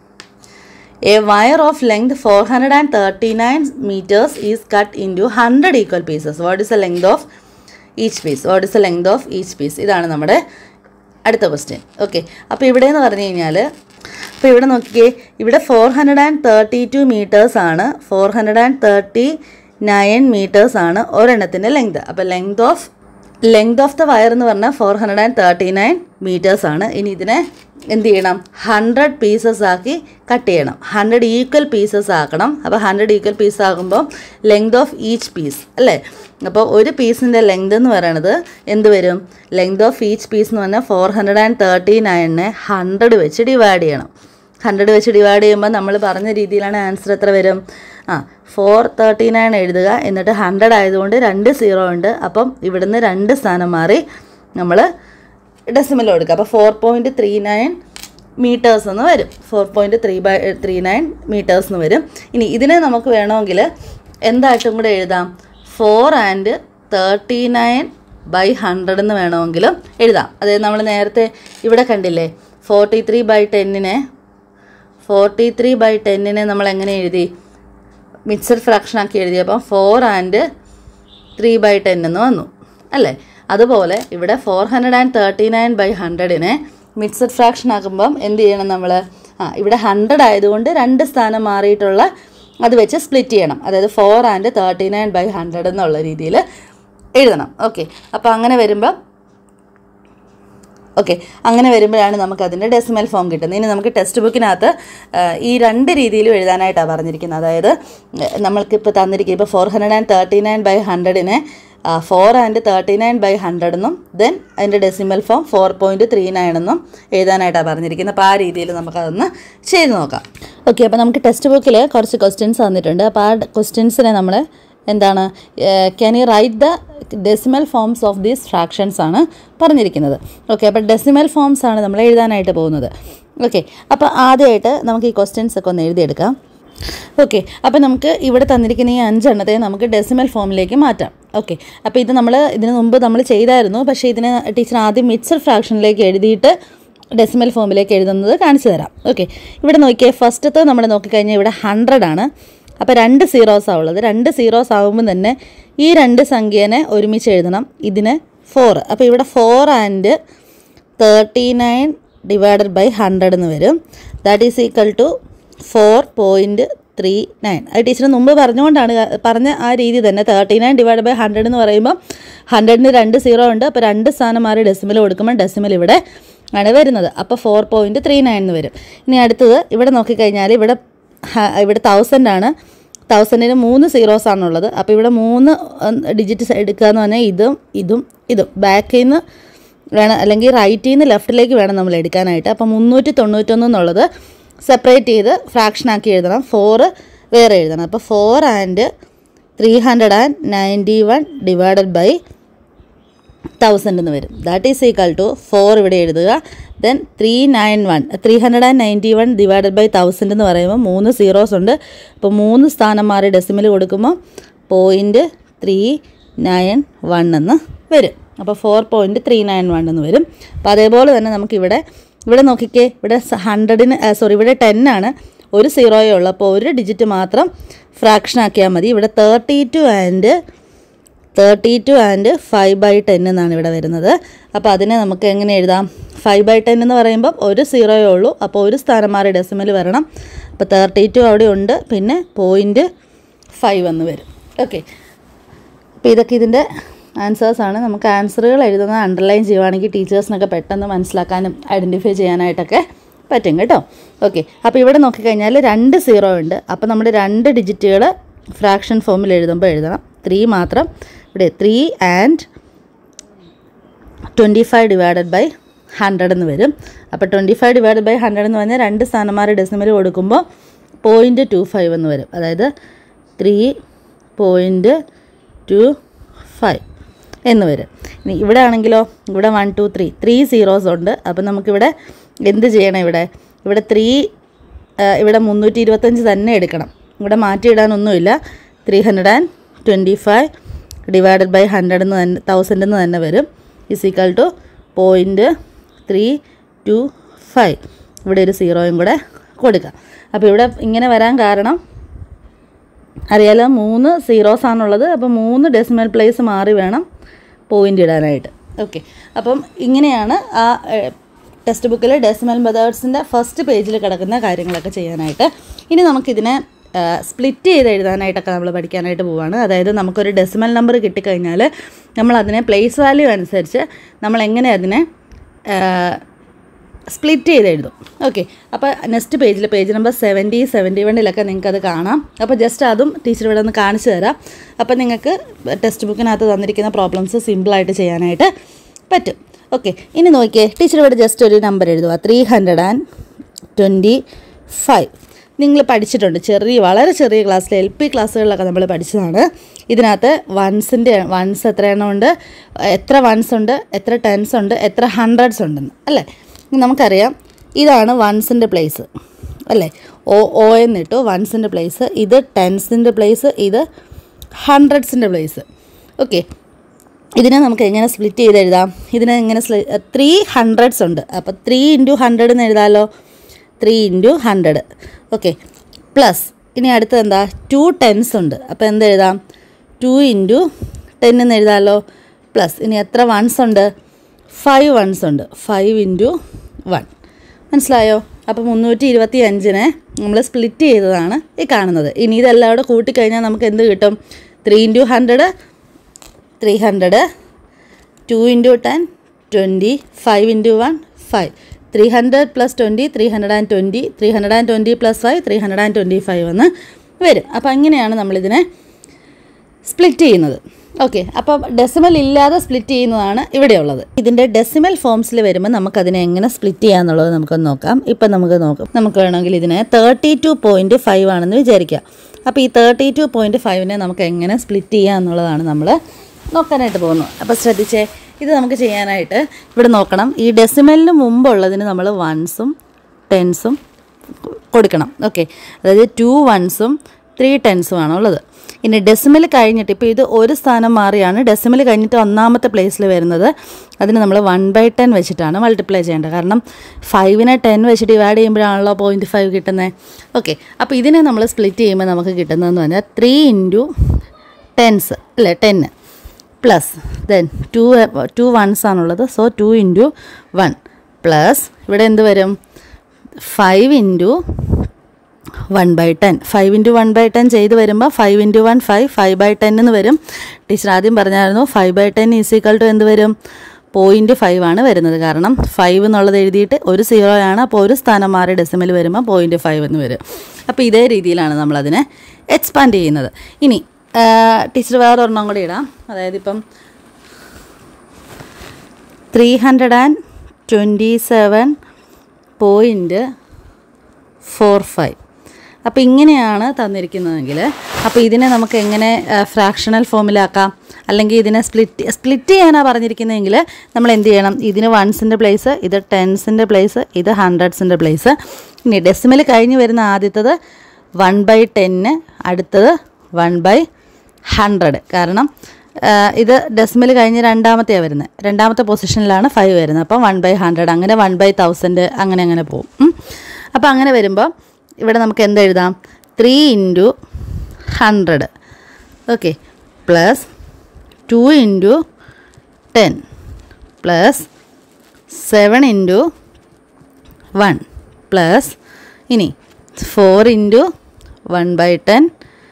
a wire of length four hundred and thirty nine metres is cut into hundred equal pieces what is the length of each piece what is the length of each piece ഇതാണ് നമ്മുടെ അടുത്ത question okay അപ്പോൾ ഇവിടെ എന്ന് പറഞ്ഞു കഴിഞ്ഞാൽ അപ്പോൾ ഇവിടെ നോക്കിക്കേ ഇവിടെ four hundred and thirty two metres ആണ് four hundred and thirty nine metres ആണ് ഒരെണ്ണത്തിൻ്റെ ലെങ്ത് അപ്പോൾ length of length of the wire എന്ന് പറഞ്ഞാൽ four hundred and thirty nine metres ആണ് ഇനി ഇതിനെ എന്ത് ചെയ്യണം ഹൺഡ്രഡ് പീസസ് ആക്കി കട്ട് ചെയ്യണം ഹൺഡ്രഡ് ഈക്വൽ പീസസ് ആക്കണം അപ്പോൾ ഹൺഡ്രഡ് ഈക്വൽ പീസ് ആകുമ്പോൾ ലെങ്ത് ഓഫ് ഈച്ച് പീസ് അല്ലേ അപ്പോൾ ഒരു പീസിൻ്റെ ലെങ്ത് എന്ന് പറയണത് എന്ത് വരും ലെങ്ത് ഓഫ് ഈച്ച് പീസ് എന്ന് പറഞ്ഞാൽ ഫോർ ഹൺഡ്രഡ് ആൻഡ് തേർട്ടി നയനെ ഹൺഡ്രഡ് വെച്ച് ഡിവൈഡ് ചെയ്യണം ഹൺഡ്രഡ് വെച്ച് ഡിവൈഡ് ചെയ്യുമ്പോൾ നമ്മൾ പറഞ്ഞ രീതിയിലാണ് ആൻസർ എത്ര വരും ആ ഫോർ തേർട്ടി നയൻ എഴുതുക എന്നിട്ട് ഹൺഡ്രഡ് ആയതുകൊണ്ട് രണ്ട് സീറോ ഉണ്ട് അപ്പം ഇവിടുന്ന് രണ്ട് സ്ഥാനം മാറി നമ്മൾ ഡെസിമൽ കൊടുക്കുക അപ്പോൾ four point three nine metres എന്ന് വരും four point three by three nine metres എന്ന് വരും ഇനി ഇതിനെ നമുക്ക് വേണമെങ്കിൽ എന്തായിട്ടും കൂടെ എഴുതാം four and thirty nine by hundred എന്ന് വേണമെങ്കിലും എഴുതാം അതായത് നമ്മൾ നേരത്തെ ഇവിടെ കണ്ടില്ലേ ഫോർട്ടി ത്രീ ബൈ ടെന്നിനെ ഫോർട്ടി ത്രീ ബൈ ടെന്നിനെ നമ്മൾ എങ്ങനെ എഴുതി മിക്സഡ് ഫ്രാക്ഷൻ ആക്കി എഴുതിയപ്പോൾ four and three by ten എന്ന് വന്നു അല്ലേ അതുപോലെ ഇവിടെ four hundred and thirty nine by ഹൺഡ്രഡിനെ മിക്സഡ് ഫ്രാക്ഷൻ ആക്കുമ്പം എന്ത് ചെയ്യണം നമ്മൾ ആ ഇവിടെ ഹൺഡ്രഡ് ആയതുകൊണ്ട് രണ്ട് സ്ഥാനം മാറിയിട്ടുള്ള അത് വെച്ച് സ്പ്ലിറ്റ് ചെയ്യണം അതായത് four and thirty nine by hundred എന്നുള്ള രീതിയിൽ എഴുതണം ഓക്കെ അപ്പോൾ അങ്ങനെ വരുമ്പോൾ ഓക്കെ അങ്ങനെ വരുമ്പോഴാണ് നമുക്ക് അതിൻ്റെ ഡെസിമൽ ഫോം കിട്ടുന്നത് ഇനി നമുക്ക് ടെക്സ്റ്റ് ബുക്കിനകത്ത് ആ, ഈ രണ്ട് രീതിയിലും എഴുതാനായിട്ടാണ് പറഞ്ഞിരിക്കുന്നത് അതായത് നമ്മൾക്കിപ്പോൾ തന്നിരിക്കുക ഇപ്പോൾ four hundred and thirty nine by ഹൺഡ്രഡിനെ four and thirty nine by hundred എന്നും ദെൻ അതിൻ്റെ decimal form four point three nine എന്നും എഴുതാനായിട്ടാണ് പറഞ്ഞിരിക്കുന്നത് അപ്പോൾ ആ രീതിയിൽ നമുക്കതൊന്ന് ചെയ്ത് നോക്കാം ഓക്കെ അപ്പോൾ നമുക്ക് ടെക്സ്റ്റ് ബുക്കിൽ കുറച്ച് ക്വസ്റ്റ്യൻസ് തന്നിട്ടുണ്ട് അപ്പോൾ ആ ക്വസ്റ്റ്യൻസിനെ നമ്മൾ എന്താണ് can you write the decimal forms of these fractions ആണ് പറഞ്ഞിരിക്കുന്നത് ഓക്കെ അപ്പോൾ ഡെസിമൽ ഫോംസ് ആണ് നമ്മൾ എഴുതാനായിട്ട് പോകുന്നത് ഓക്കെ അപ്പോൾ ആദ്യമായിട്ട് നമുക്ക് ഈ ക്വസ്റ്റ്യൻസ് ഒക്കെ ഒന്ന് എഴുതിയെടുക്കാം ഓക്കെ അപ്പോൾ നമുക്ക് ഇവിടെ തന്നിരിക്കുന്ന ഈ അഞ്ചെണ്ണത്തെ നമുക്ക് ഡെസിമൽ ഫോമിലേക്ക് മാറ്റാം ഓക്കെ അപ്പോൾ ഇത് നമ്മൾ ഇതിന് മുമ്പ് നമ്മൾ ചെയ്തായിരുന്നു പക്ഷേ ഇതിന് ടീച്ചർ ആദ്യം മിക്സഡ് ഫ്രാക്ഷനിലേക്ക് എഴുതിയിട്ട് ഡെസിമൽ ഫോമിലേക്ക് എഴുതുന്നത് കാണിച്ചു തരാം ഓക്കെ ഇവിടെ നോക്കിയേ ഫസ്റ്റത്തെ നമ്മൾ നോക്കിക്കഴിഞ്ഞാൽ ഇവിടെ ഹൺഡ്രഡ് ആണ് അപ്പോൾ രണ്ട് സീറോസാണ് ഉള്ളത് രണ്ട് സീറോസ് ആകുമ്പോൾ തന്നെ ഈ രണ്ട് സംഖ്യേനെ ഒരുമിച്ച് എഴുതണം ഇതിന് ഫോർ അപ്പോൾ ഇവിടെ four and thirty nine divided by hundred എന്ന് വരും that is equal to four point three nine അത് ടീച്ചർ മുമ്പ് പറഞ്ഞുകൊണ്ടാണ് ക- പറഞ്ഞ ആ രീതി തന്നെ thirty nine divide by hundred എന്ന് പറയുമ്പോൾ ഹൺഡ്രഡിന് രണ്ട് സീറോ ഉണ്ട് അപ്പോൾ രണ്ട് സ്ഥാനം മാറി ഡെസിമൽ കൊടുക്കുമ്പോൾ ഡെസിമൽ ഇവിടെ ആണ് വരുന്നത് അപ്പോൾ ഫോർ പോയിൻറ്റ് ത്രീ നയൻ എന്ന് വരും ഇനി അടുത്തത് ഇവിടെ നോക്കിക്കഴിഞ്ഞാൽ ഇവിടെ ഹ- ഇവിടെ തൗസൻഡ് ആണ് തൗസൻഡിന് മൂന്ന് സീറോസ് ആണുള്ളത് അപ്പോൾ ഇവിടെ മൂന്ന് ഡിജിറ്റ്സ് എടുക്കുക എന്ന് പറഞ്ഞാൽ ഇതും ഇതും ഇതും ബാക്കിൽ നിന്ന് വേണം അല്ലെങ്കിൽ റൈറ്റിൽ നിന്ന് ലെഫ്റ്റിലേക്ക് വേണം നമ്മൾ എടുക്കാനായിട്ട് അപ്പോൾ മുന്നൂറ്റി തൊണ്ണൂറ്റൊന്ന് എന്നുള്ളത് സെപ്പറേറ്റ് ചെയ്ത് ഫ്രാക്ഷനാക്കി എഴുതണം ഫോറ് വേറെ എഴുതണം അപ്പോൾ four and three hundred and ninety one divided by thousand എന്ന് വരും that is equal to four ഇവിടെ എഴുതുക then three nine one three hundred and ninety one divided by thousand എന്ന് പറയുമ്പോൾ മൂന്ന് സീറോസ് ഉണ്ട് അപ്പോൾ മൂന്ന് സ്ഥാനം മാറി ഡെസിമൽ കൊടുക്കുമ്പോൾ പോയിൻറ്റ് ത്രീ നയൻ വൺ എന്ന് വരും അപ്പോൾ four point three nine one എന്ന് വരും അപ്പോൾ അതേപോലെ തന്നെ നമുക്കിവിടെ ഇവിടെ നോക്കിക്കേ ഇവിടെ ഹൺഡ്രഡിന് സോറി ഇവിടെ ടെൻ ആണ് ഒരു സീറോയേ ഉള്ളൂ അപ്പോൾ ഒരു ഡിജിറ്റ് മാത്രം ഫ്രാക്ഷൻ ആക്കിയാൽ മതി ഇവിടെ thirty two and thirty two and five by ten എന്നാണ് ഇവിടെ വരുന്നത് അപ്പോൾ അതിനെ നമുക്ക് എങ്ങനെ എഴുതാം ഫൈവ് ബൈ ടെൻ എന്ന് പറയുമ്പോൾ ഒരു സീറോയേ ഉള്ളൂ അപ്പോൾ ഒരു സ്ഥാനം മാറി ഡെസിമൽ വരണം അപ്പോൾ തേർട്ടി ടു അവിടെ ഉണ്ട് പിന്നെ പോയിൻറ്റ് ഫൈവ് എന്ന് വരും ഓക്കെ അപ്പോൾ ഇതൊക്കെ ഇതിൻ്റെ ആൻസേഴ്സാണ് നമുക്ക് ആൻസറുകൾ എഴുതുന്നത് അണ്ടർലൈൻ ചെയ്യുവാണെങ്കിൽ ടീച്ചേഴ്സിനൊക്കെ പെട്ടെന്ന് മനസ്സിലാക്കാനും ഐഡൻറ്റിഫൈ ചെയ്യാനായിട്ടൊക്കെ പറ്റും കേട്ടോ ഓക്കെ അപ്പോൾ ഇവിടെ നോക്കിക്കഴിഞ്ഞാൽ രണ്ട് സീറോ ഉണ്ട് അപ്പോൾ നമ്മൾ രണ്ട് ഡിജിറ്റുകൾ ഫ്രാക്ഷൻ ഫോമിൽ എഴുതുമ്പോൾ എഴുതണം ത്രീ മാത്രം ഇവിടെ three and twenty five divided by hundred എന്ന് വരും അപ്പോൾ twenty five divided by hundred എന്ന് പറഞ്ഞാൽ രണ്ട് സ്ഥാനമാർ ഡെസിമൽ കൊടുക്കുമ്പോൾ പോയിൻറ്റ് ടു ഫൈവ് എന്ന് വരും അതായത് ത്രീ പോയിൻറ്റ് ടു ഫൈവ് എന്ന് വരും ഇനി ഇവിടെ ആണെങ്കിലോ ഇവിടെ one two three three zeros ഉണ്ട് അപ്പോൾ നമുക്കിവിടെ എന്ത് ചെയ്യണം ഇവിടെ ഇവിടെ ത്രീ ഇവിടെ മുന്നൂറ്റി ഇരുപത്തഞ്ച് തന്നെ എടുക്കണം ഇവിടെ മാറ്റിയിടാനൊന്നുമില്ല three hundred and twenty five divided by hundred എന്ന് തന്നെ തൗസൻഡ് എന്ന് തന്നെ വരും is equal to point three two five ഇവിടെ ഒരു സീറോയും കൂടെ കൊടുക്കാം അപ്പോൾ ഇവിടെ ഇങ്ങനെ വരാൻ കാരണം അറിയാലോ മൂന്ന് സീറോസ് ആണുള്ളത് അപ്പോൾ മൂന്ന് ഡെസിമൽ പ്ലേസ് മാറി വേണം പോയിന്റ് ഇടാനായിട്ട് ഓക്കെ അപ്പം ഇങ്ങനെയാണ് ആ ടെക്സ്റ്റ് ബുക്കിൽ ഡെസിമൽ മെത്തേഡ്സിൻ്റെ ഫസ്റ്റ് പേജിൽ കിടക്കുന്ന കാര്യങ്ങളൊക്കെ ചെയ്യാനായിട്ട് ഇനി നമുക്കിതിനെ സ്പ്ലിറ്റ് ചെയ്ത് എഴുതാനായിട്ടൊക്കെ നമ്മൾ പഠിക്കാനായിട്ട് പോവാണ് അതായത് നമുക്കൊരു ഡെസിമൽ നമ്പർ കിട്ടിക്കഴിഞ്ഞാൽ നമ്മൾ അതിനെ പ്ലേസ് വാല്യൂ അനുസരിച്ച് നമ്മൾ എങ്ങനെ അതിനെ സ്പ്ലിറ്റ് ചെയ്ത് എഴുതും ഓക്കെ അപ്പോൾ നെക്സ്റ്റ് പേജിൽ പേജ് നമ്പർ സെവൻറ്റി സെവൻറ്റി വണ്ണിലൊക്കെ നിങ്ങൾക്ക് അത് കാണാം അപ്പോൾ ജസ്റ്റ് അതും ടീച്ചർ ഇവിടെ ഒന്ന് കാണിച്ചു തരാം അപ്പോൾ നിങ്ങൾക്ക് ടെക്സ്റ്റ് ബുക്കിനകത്ത് തന്നിരിക്കുന്ന പ്രോബ്ലംസ് സിമ്പിളായിട്ട് ചെയ്യാനായിട്ട് പറ്റും ഓക്കെ ഇനി നോക്കിയേ ടീച്ചർ ഇവിടെ ജസ്റ്റ് ഒരു നമ്പർ എഴുതുക three hundred and twenty five നിങ്ങൾ പഠിച്ചിട്ടുണ്ട് ചെറിയ വളരെ ചെറിയ ക്ലാസ്സിൽ എൽ പി ക്ലാസ്സുകളിലൊക്കെ നമ്മൾ പഠിച്ചതാണ് ഇതിനകത്ത് വൺസിൻ്റെ വൺസ് എത്ര എണ്ണം ഉണ്ട് എത്ര വൺസ് ഉണ്ട് എത്ര ടെൻസ് ഉണ്ട് എത്ര ഹൺഡ്രഡ്സ് ഉണ്ടെന്ന് അല്ലേ നമുക്കറിയാം ഇതാണ് വൺസിൻ്റെ പ്ലേസ് അല്ലേ ഓ ഓ എന്നിട്ടു വൺസിൻ്റെ പ്ലേസ് ഇത് ടെൻസിൻ്റെ പ്ലേസ് ഇത് ഹൺഡ്രഡ്സിൻ്റെ പ്ലേസ് ഓക്കെ ഇതിനെ നമുക്ക് എങ്ങനെ സ്പ്ലിറ്റ് ചെയ്ത് എഴുതാം ഇതിനെ എങ്ങനെ ത്രീ ഹൺഡ്രഡ്സ് ഉണ്ട് അപ്പോൾ ത്രീ ഇൻറ്റു ഹൺഡ്രഡ് എന്ന് എഴുതാമല്ലോ three into hundred okay plus ഇനി അടുത്തത് എന്താ ടു ടെൻസ് ഉണ്ട് അപ്പോൾ എന്ത് എഴുതാം ടു ഇൻറ്റു ടെൻ എന്ന് എഴുതാമല്ലോ പ്ലസ് ഇനി എത്ര വൺസ് ഉണ്ട് ഫൈവ് വൺസ് ഉണ്ട് ഫൈവ് ഇൻറ്റു വൺ മനസ്സിലായോ അപ്പോൾ മുന്നൂറ്റി ഇരുപത്തി അഞ്ചിനെ നമ്മൾ സ്പ്ലിറ്റ് ചെയ്തതാണ് ഈ കാണുന്നത് ഇനി ഇതെല്ലാം കൂടെ കൂട്ടിക്കഴിഞ്ഞാൽ നമുക്ക് എന്ത് കിട്ടും three into hundred three hundred two into ten twenty five into one five three hundred plus twenty three hundred and twenty three hundred and twenty plus five three hundred and twenty five എന്ന് വരും അപ്പോൾ അങ്ങനെയാണ് നമ്മളിതിനെ split ചെയ്യുന്നത് okay അപ്പോൾ decimal ഇല്ലാതെ split ചെയ്യുന്നതാണ് ഇവിടെയുള്ളത് ഇതിൻ്റെ ഡെസിമൽ ഫോംസിൽ വരുമ്പോൾ നമുക്കതിനെ എങ്ങനെ സ്പ്ലിറ്റ് ചെയ്യാന്നുള്ളത് നമുക്കൊന്ന് നോക്കാം ഇപ്പം നമുക്ക് നോക്കാം നമുക്ക് വേണമെങ്കിൽ ഇതിനെ തേർട്ടി ടു പോയിൻറ്റ് ഫൈവ് ആണെന്ന് വിചാരിക്കാം അപ്പോൾ ഈ തേർട്ടി ടു പോയിൻറ്റ് ഫൈവിനെ നമുക്ക് എങ്ങനെ സ്പ്ലിറ്റ് ചെയ്യാം എന്നുള്ളതാണ് നമ്മൾ നോക്കാനായിട്ട് പോകുന്നത് അപ്പോൾ ശ്രദ്ധിച്ചേ ഇത് നമുക്ക് ചെയ്യാനായിട്ട് ഇവിടെ നോക്കണം ഈ ഡെസിമലിന് മുമ്പുള്ളതിന് നമ്മൾ വൺസും ടെൻസും കൊടുക്കണം ഓക്കെ അതായത് ടു വൺസും ത്രീ ടെൻസുമാണ് ഉള്ളത് ഇനി ഡെസിമൽ കഴിഞ്ഞിട്ട് ഇപ്പോൾ ഇത് ഒരു സ്ഥാനം മാറിയാണ് ഡെസിമൽ കഴിഞ്ഞിട്ട് ഒന്നാമത്തെ പ്ലേസിൽ വരുന്നത് അതിന് നമ്മൾ വൺ ബൈ ടെൻ വെച്ചിട്ടാണ് മൾട്ടിപ്ലൈ ചെയ്യേണ്ടത് കാരണം ഫൈവിനെ ടെൻ വെച്ച് ഡിവൈഡ് ചെയ്യുമ്പോഴാണല്ലോ പോയിൻറ്റ് ഫൈവ് കിട്ടുന്നത് ഓക്കെ അപ്പോൾ ഇതിനെ നമ്മൾ സ്പ്ലിറ്റ് ചെയ്യുമ്പോൾ നമുക്ക് കിട്ടുന്നതെന്ന് പറഞ്ഞാൽ ത്രീ ഇൻറ്റു ടെൻസ് അല്ലേ ten plus then two two ones ആണുള്ളത് so two into one plus ഇവിടെ എന്ത് വരും five into one by ten five into one by ten ചെയ്ത് വരുമ്പോൾ five into one five five by ten എന്ന് വരും teacher ആദ്യം പറഞ്ഞായിരുന്നു five by ten is equal to എന്ത് വരും പോയിൻറ്റ് ഫൈവ് ആണ് വരുന്നത് കാരണം ഫൈവ് എന്നുള്ളത് എഴുതിയിട്ട് ഒരു സീറോ ആണ് അപ്പോൾ ഒരു സ്ഥാനം മാറി ഡെസിമൽ വരുമ്പോൾ പോയിൻറ്റ് ഫൈവ് എന്ന് വരും അപ്പോൾ ഇതേ രീതിയിലാണ് നമ്മളതിനെ എക്സ്പാൻഡ് ചെയ്യുന്നത് ഇനി ടീച്ചർ വേറെ ഒരെണ്ണം കൂടി ഇടാം അതായത് ഇപ്പം three hundred and twenty seven point four five അപ്പോൾ ഇങ്ങനെയാണ് തന്നിരിക്കുന്നതെങ്കിൽ അപ്പോൾ ഇതിനെ നമുക്ക് എങ്ങനെ ഫ്രാക്ഷണൽ ഫോമിലാക്കാം അല്ലെങ്കിൽ ഇതിനെ സ്പ്ലിറ്റ് സ്പ്ലിറ്റ് ചെയ്യാനാണ് പറഞ്ഞിരിക്കുന്നതെങ്കിൽ നമ്മൾ എന്ത് ചെയ്യണം ഇതിന് വൺസിൻ്റെ പ്ലേസ് ഇത് ടെൻസിൻ്റെ പ്ലേസ് ഇത് ഹൺഡ്രഡ്സിൻ്റെ പ്ലേസ് ഇനി ഡെസിമൽ കഴിഞ്ഞ് വരുന്ന ആദ്യത്തത് വൺ ബൈ ടെന്ന് അടുത്തത് വൺ ബൈ ഹൺഡ്രഡ് കാരണം ആ, ഇത് ഡെസിമൽ കഴിഞ്ഞ് രണ്ടാമത്തെയാണ് വരുന്നത് രണ്ടാമത്തെ പൊസിഷനിലാണ് ഫൈവ് വരുന്നത് അപ്പം വൺ ബൈ ഹൺഡ്രഡ് അങ്ങനെ വൺ ബൈ തൗസൻഡ് അങ്ങനെ അങ്ങനെ പോകും ഉം. അപ്പോൾ അങ്ങനെ വരുമ്പോൾ ഇവിടെ നമുക്ക് എന്ത് എഴുതാം three into hundred okay plus two into ten plus seven into one plus ഇനി four into one by ten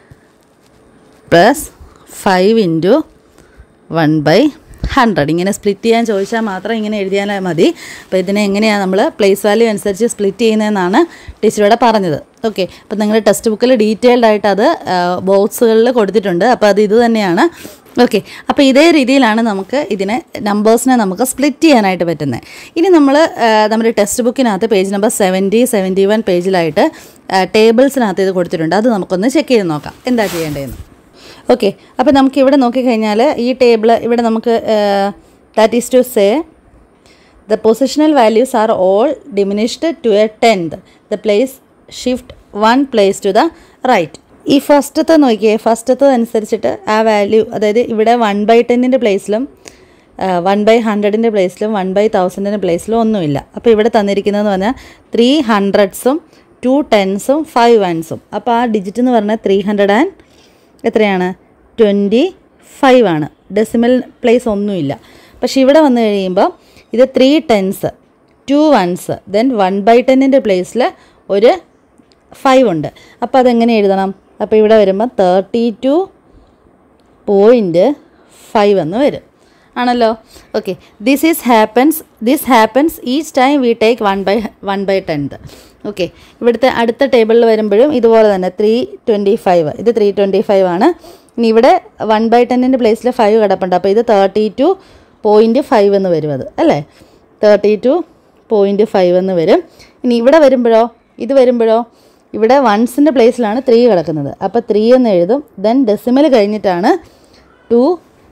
plus five into one by hundred ഇങ്ങനെ സ്പ്ലിറ്റ് ചെയ്യാൻ ചോദിച്ചാൽ മാത്രം ഇങ്ങനെ എഴുതിയാൽ മതി അപ്പോൾ ഇതിനെ എങ്ങനെയാണ് നമ്മൾ പ്ലേസ് വാല്യൂ അനുസരിച്ച് സ്പ്ലിറ്റ് ചെയ്യുന്നതെന്നാണ് ടീച്ചറോടെ പറഞ്ഞത് ഓക്കെ അപ്പോൾ നിങ്ങളുടെ ടെക്സ്റ്റ് ബുക്കിൽ ഡീറ്റെയിൽഡ് ആയിട്ട് അത് ബോക്സുകളിൽ കൊടുത്തിട്ടുണ്ട് അപ്പോൾ അത് ഇത് തന്നെയാണ് ഓക്കെ അപ്പോൾ ഇതേ രീതിയിലാണ് നമുക്ക് ഇതിനെ നമ്പേഴ്സിനെ നമുക്ക് സ്പ്ലിറ്റ് ചെയ്യാനായിട്ട് പറ്റുന്നത് ഇനി നമ്മൾ നമ്മുടെ ടെക്സ്റ്റ് ബുക്കിനകത്ത് page number seventy seventy one പേജിലായിട്ട് ടേബിൾസിനകത്ത് ഇത് കൊടുത്തിട്ടുണ്ട് അത് നമുക്കൊന്ന് ചെക്ക് ചെയ്ത് നോക്കാം എന്താ ചെയ്യേണ്ടതെന്ന് ഓക്കെ അപ്പോൾ നമുക്ക് ഇവിടെ നോക്കിക്കഴിഞ്ഞാൽ ഈ ടേബിൾ ഇവിടെ നമുക്ക് that is to say the positional values are all diminished to a tenth the place shift one place to the right ഈ ഫസ്റ്റത്തെ നോക്കിയേ ഫസ്റ്റത്തെ അനുസരിച്ചിട്ട് ആ വാല്യൂ അതായത് ഇവിടെ വൺ ബൈ ടെന്നിൻ്റെ പ്ലേസിലും വൺ ബൈ ഹൺഡ്രഡിൻ്റെ പ്ലേസിലും വൺ ബൈ തൗസൻഡിൻ്റെ പ്ലേസിലും ഒന്നുമില്ല അപ്പോൾ ഇവിടെ തന്നിരിക്കുന്നതെന്ന് പറഞ്ഞാൽ ത്രീ ഹൺഡ്രഡ്സും ടു ടെൻസും ഫൈവ് വൺസും അപ്പോൾ ആ ഡിജിറ്റ് എന്ന് പറഞ്ഞാൽ ത്രീ ഹൺഡ്രഡ് ആൻഡ് എത്രയാണ് ട്വൻറ്റി ഫൈവ് ആണ് ഡെസിമൽ പ്ലേസ് ഒന്നുമില്ല പക്ഷേ ഇവിടെ വന്നു കഴിയുമ്പോൾ ഇത് three tens two ones then one by ടെന്നിൻ്റെ പ്ലേസിൽ ഒരു ഫൈവ് ഉണ്ട് അപ്പോൾ അതെങ്ങനെ എഴുതണം അപ്പോൾ ഇവിടെ വരുമ്പോൾ തേർട്ടി ടു പോയിൻറ്റ് ഫൈവ് എന്ന് വരും ആണല്ലോ okay this is happens this happens each time we take one by one by tenth okay ഇവിടുത്തെ അടുത്ത ടേബിളിൽ വരുമ്പോഴും ഇതുപോലെ തന്നെ ത്രീ ട്വൻറ്റി ഫൈവ് ഇത് ത്രീ ട്വൻറ്റി ഫൈവ് ആണ് ഇനി ഇവിടെ വൺ ബൈ ടെന്നിൻ്റെ പ്ലേസിൽ ഫൈവ് കിടപ്പുണ്ട് അപ്പോൾ ഇത് തേർട്ടി ടു പോയിൻറ്റ് ഫൈവ് എന്ന് വരും അത് അല്ലേ തേർട്ടി ടു പോയിൻറ്റ് ഫൈവ് എന്ന് വരും ഇനി ഇവിടെ വരുമ്പോഴോ ഇത് വരുമ്പോഴോ ഇവിടെ വൺസിൻ്റെ പ്ലേസിലാണ് ത്രീ കിടക്കുന്നത് അപ്പോൾ ത്രീ എന്ന് എഴുതും ദെൻ ഡെസിമൽ കഴിഞ്ഞിട്ടാണ് ടു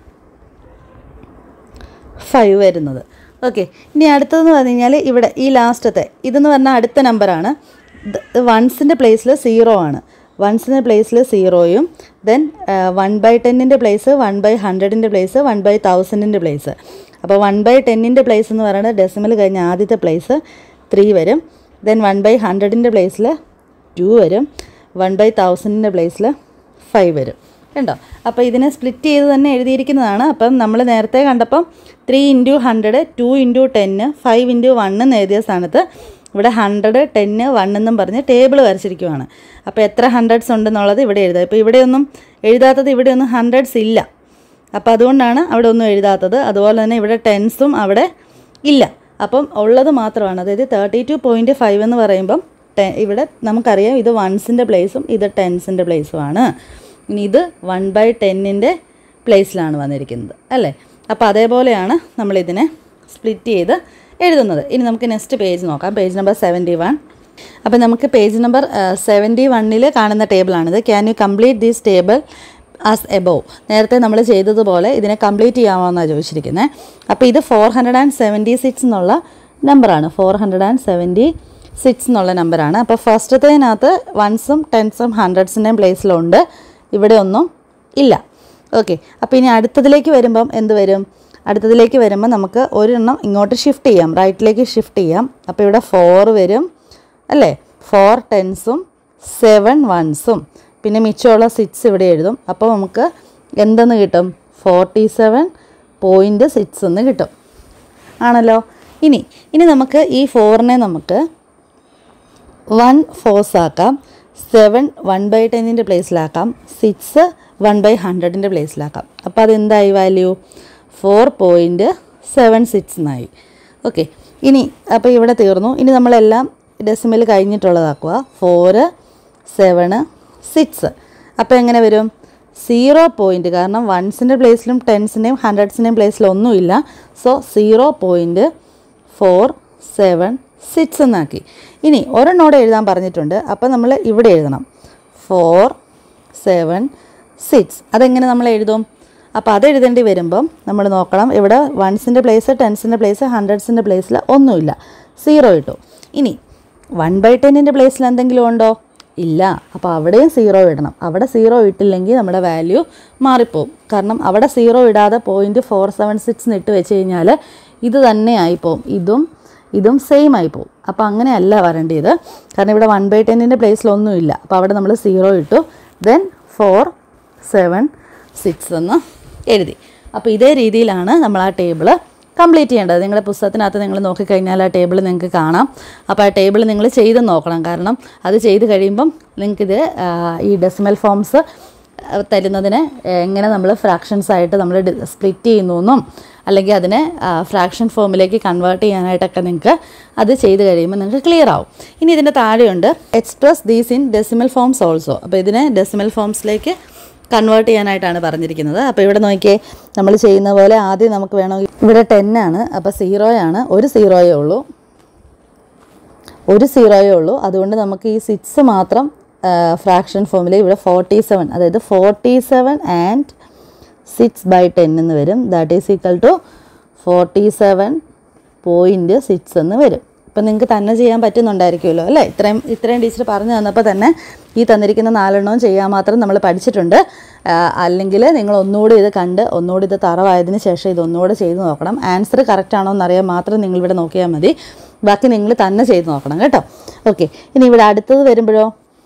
ഫൈവ് വരുന്നത് ഓക്കെ ഇനി അടുത്തതെന്ന് പറഞ്ഞു കഴിഞ്ഞാൽ ഇവിടെ ഈ ലാസ്റ്റത്തെ ഇതെന്ന് പറഞ്ഞാൽ അടുത്ത നമ്പറാണ് വൺസിൻ്റെ പ്ലേസിൽ സീറോ ആണ് വൺസിൻ്റെ പ്ലേസിൽ സീറോയും ദെൻ വൺ ബൈ ടെന്നിൻ്റെ പ്ലേസ് വൺ ബൈ ഹൺഡ്രഡിൻ്റെ പ്ലേസ് വൺ ബൈ തൗസൻഡിൻ്റെ പ്ലേസ് അപ്പോൾ വൺ ബൈ ടെന്നിൻ്റെ പ്ലേസ് എന്ന് പറയുന്നത് ഡെസിമൽ കഴിഞ്ഞ ആദ്യത്തെ പ്ലേസ് ത്രീ വരും ദെൻ വൺ ബൈ ഹൺഡ്രഡിൻ്റെ പ്ലേസിൽ ടു വരും വൺ ബൈ തൗസൻഡിൻ്റെ പ്ലേസിൽ ഫൈവ് വരും കണ്ടോ അപ്പോൾ ഇതിനെ സ്പ്ലിറ്റ് ചെയ്ത് തന്നെ എഴുതിയിരിക്കുന്നതാണ് അപ്പം നമ്മൾ നേരത്തെ കണ്ടപ്പം three into hundred two into ten five into one എന്ന് എഴുതിയ സ്ഥാനത്ത് ഇവിടെ ഹൺഡ്രഡ് ടെന്ന് വൺ എന്നും പറഞ്ഞ് ടേബിൾ വരച്ചിരിക്കുവാണ് അപ്പോൾ എത്ര ഹൺഡ്രഡ്സ് ഉണ്ടെന്നുള്ളത് ഇവിടെ എഴുതുക ഇപ്പോൾ ഇവിടെയൊന്നും എഴുതാത്തത് ഇവിടെയൊന്നും ഹൺഡ്രഡ്സ് ഇല്ല അപ്പോൾ അതുകൊണ്ടാണ് അവിടെ ഒന്നും എഴുതാത്തത് അതുപോലെ തന്നെ ഇവിടെ ടെൻസും അവിടെ ഇല്ല അപ്പം ഉള്ളത് മാത്രമാണ് അതായത് തേർട്ടി ടു പോയിൻറ്റ് ഫൈവ് എന്ന് പറയുമ്പം ടെ ഇവിടെ നമുക്കറിയാം ഇത് വൺസിൻ്റെ പ്ലേസും ഇത് ടെൻസിൻ്റെ പ്ലേസുമാണ് ഇനി ഇത് വൺ ബൈ ടെന്നിൻ്റെ പ്ലേസിലാണ് വന്നിരിക്കുന്നത് അല്ലേ അപ്പോൾ അതേപോലെയാണ് നമ്മളിതിനെ സ്പ്ലിറ്റ് ചെയ്ത് എഴുതുന്നത് ഇനി നമുക്ക് നെക്സ്റ്റ് പേജ് നോക്കാം പേജ് നമ്പർ സെവൻറ്റി വൺ അപ്പോൾ നമുക്ക് പേജ് നമ്പർ സെവൻറ്റി വണ്ണിൽ കാണുന്ന ടേബിളാണിത് can you complete these table as above നേരത്തെ നമ്മൾ ചെയ്തതുപോലെ ഇതിനെ കംപ്ലീറ്റ് ചെയ്യാമെന്നാണ് ചോദിച്ചിരിക്കുന്നത് അപ്പോൾ ഇത് four hundred and seventy six എന്നുള്ള നമ്പറാണ് four hundred and seventy six എന്നുള്ള നമ്പറാണ് അപ്പോൾ ഫസ്റ്റത്തേനകത്ത് വൺസും ടെൻസും ഹൺഡ്രഡ്സിൻ്റെയും പ്ലേസിലുണ്ട് ഇവിടെ ഒന്നും ഇല്ല ഓക്കെ അപ്പോൾ ഇനി അടുത്തതിലേക്ക് വരുമ്പം എന്ത് വരും അടുത്തതിലേക്ക് വരുമ്പോൾ നമുക്ക് ഒരെണ്ണം ഇങ്ങോട്ട് ഷിഫ്റ്റ് ചെയ്യാം റൈറ്റിലേക്ക് ഷിഫ്റ്റ് ചെയ്യാം അപ്പോൾ ഇവിടെ ഫോർ വരും അല്ലേ ഫോർ ടെൻസും സെവൻ വൺസും പിന്നെ മിച്ചമുള്ള സിക്സ് ഇവിടെ എഴുതും അപ്പോൾ നമുക്ക് എന്തെന്ന് കിട്ടും ഫോർട്ടി സെവൻ പോയിൻറ്റ് സിക്സ് എന്ന് കിട്ടും ആണല്ലോ ഇനി ഇനി നമുക്ക് ഈ ഫോറിനെ നമുക്ക് വൺ ഫോഴ്സ് ആക്കാം സെവൻ വൺ ബൈ ടെന്നിൻ്റെ പ്ലേസിലാക്കാം സിക്സ് വൺ ബൈ ഹൺഡ്രഡിൻ്റെ പ്ലേസിലാക്കാം അപ്പോൾ അതെന്തായി value four point seven six എന്നായി ഓക്കെ ഇനി അപ്പോൾ ഇവിടെ തീർന്നു ഇനി നമ്മളെല്ലാം ഡെസിമൽ കഴിഞ്ഞിട്ടുള്ളതാക്കുക ഫോറ് സെവന് സിക്സ് അപ്പോൾ എങ്ങനെ വരും സീറോ പോയിൻറ്റ് കാരണം വൺസിൻ്റെ പ്ലേസിലും ടെൻസിൻ്റെയും ഹൺഡ്രഡ്സിൻ്റെയും പ്ലേസിലും ഒന്നുമില്ല so zero point four seven six എന്നാക്കി ഇനി ഒരെണ്ണോടെ എഴുതാൻ പറഞ്ഞിട്ടുണ്ട് അപ്പോൾ നമ്മൾ ഇവിടെ എഴുതണം ഫോർ സെവൻ സിക്സ് അതെങ്ങനെ നമ്മൾ എഴുതും അപ്പോൾ അത് എഴുതേണ്ടി വരുമ്പം നമ്മൾ നോക്കണം ഇവിടെ വൺസിൻ്റെ പ്ലേസ് ടെൻസിൻ്റെ പ്ലേസ് ഹൺഡ്രഡ്സിൻ്റെ പ്ലേസിൽ ഒന്നുമില്ല സീറോ ഇട്ടു ഇനി വൺ ബൈ ടെന്നിൻ്റെ പ്ലേസിൽ എന്തെങ്കിലും ഉണ്ടോ ഇല്ല അപ്പോൾ അവിടെയും സീറോ ഇടണം അവിടെ സീറോ ഇട്ടില്ലെങ്കിൽ നമ്മുടെ വാല്യൂ മാറിപ്പോവും കാരണം അവിടെ സീറോ ഇടാതെ പോയിൻറ്റ് ഫോർ സെവൻ സിക്സ് ഇട്ട് വെച്ച് കഴിഞ്ഞാൽ ഇത് തന്നെ ആയിപ്പോവും ഇതും ഇതും സെയിം ആയിപ്പോവും അപ്പോൾ അങ്ങനെയല്ല വരേണ്ടത് കാരണം ഇവിടെ വൺ ബൈ ടെന്നിൻ്റെ പ്ലേസിലൊന്നുമില്ല അപ്പോൾ അവിടെ നമ്മൾ സീറോ ഇട്ടു ദെൻ ഫോർ സെവൻ സിക്സ് എന്ന് എഴുതി അപ്പോൾ ഇതേ രീതിയിലാണ് നമ്മൾ ആ ടേബിൾ കംപ്ലീറ്റ് ചെയ്യേണ്ടത് നിങ്ങളുടെ പുസ്തകത്തിനകത്ത് നിങ്ങൾ നോക്കിക്കഴിഞ്ഞാൽ ആ ടേബിൾ നിങ്ങൾക്ക് കാണാം അപ്പോൾ ആ ടേബിൾ നിങ്ങൾ ചെയ്ത് നോക്കണം കാരണം അത് ചെയ്ത് കഴിയുമ്പം നിങ്ങൾക്കിത് ആ, ഈ ഡെസിമൽ ഫോംസ് തരുന്നതിന് എങ്ങനെ നമ്മൾ ഫ്രാക്ഷൻസ് ആയിട്ട് നമ്മൾ സ്പ്ലിറ്റ് ചെയ്യുന്നു എന്നും അല്ലെങ്കിൽ അതിനെ ഫ്രാക്ഷൻ ഫോമിലേക്ക് കൺവേർട്ട് ചെയ്യാനായിട്ടൊക്കെ നിങ്ങൾക്ക് അത് ചെയ്ത് കഴിയുമ്പോൾ നിങ്ങൾക്ക് ക്ലിയർ ആവും ഇനി ഇതിൻ്റെ താഴെയുണ്ട് express these in decimal forms also അപ്പോൾ ഇതിനെ ഡെസിമൽ ഫോംസിലേക്ക് കൺവേർട്ട് ചെയ്യാനായിട്ടാണ് പറഞ്ഞിരിക്കുന്നത് അപ്പോൾ ഇവിടെ നോക്കിയേ നമ്മൾ ചെയ്യുന്ന പോലെ ആദ്യം നമുക്ക് വേണമെങ്കിൽ ഇവിടെ ടെൻ ആണ് അപ്പോൾ സീറോയാണ് ഒരു സീറോയേ ഉള്ളൂ ഒരു സീറോയേ ഉള്ളൂ അതുകൊണ്ട് നമുക്ക് ഈ സിക്സ് മാത്രം ഫ്രാക്ഷൻ ഫോമിൽ ഇവിടെ ഫോർട്ടി സെവൻ അതായത് forty seven and six by ten എന്ന് വരും that is equal to forty seven point six എന്ന് വരും ഇപ്പം നിങ്ങൾക്ക് തന്നെ ചെയ്യാൻ പറ്റുന്നുണ്ടായിരിക്കുമല്ലോ അല്ലേ ഇത്രയും ഇത്രയും ടീച്ചർ പറഞ്ഞു തന്നപ്പോൾ തന്നെ ഈ തന്നിരിക്കുന്ന നാലെണ്ണവും ചെയ്യാൻ മാത്രം നമ്മൾ പഠിച്ചിട്ടുണ്ട് അല്ലെങ്കിൽ നിങ്ങൾ ഒന്നുകൂടി ഇത് കണ്ട് ഒന്നുകൂടി ഇത് തറവായതിന് ശേഷം ഇത് ഒന്നുകൂടി ചെയ്ത് നോക്കണം ആൻസർ കറക്റ്റ് ആണോ എന്നറിയാൻ മാത്രം നിങ്ങളിവിടെ നോക്കിയാൽ മതി ബാക്കി നിങ്ങൾ തന്നെ ചെയ്ത് നോക്കണം കേട്ടോ ഓക്കെ ഇനി ഇവിടെ അടുത്തത് വരുമ്പോഴോ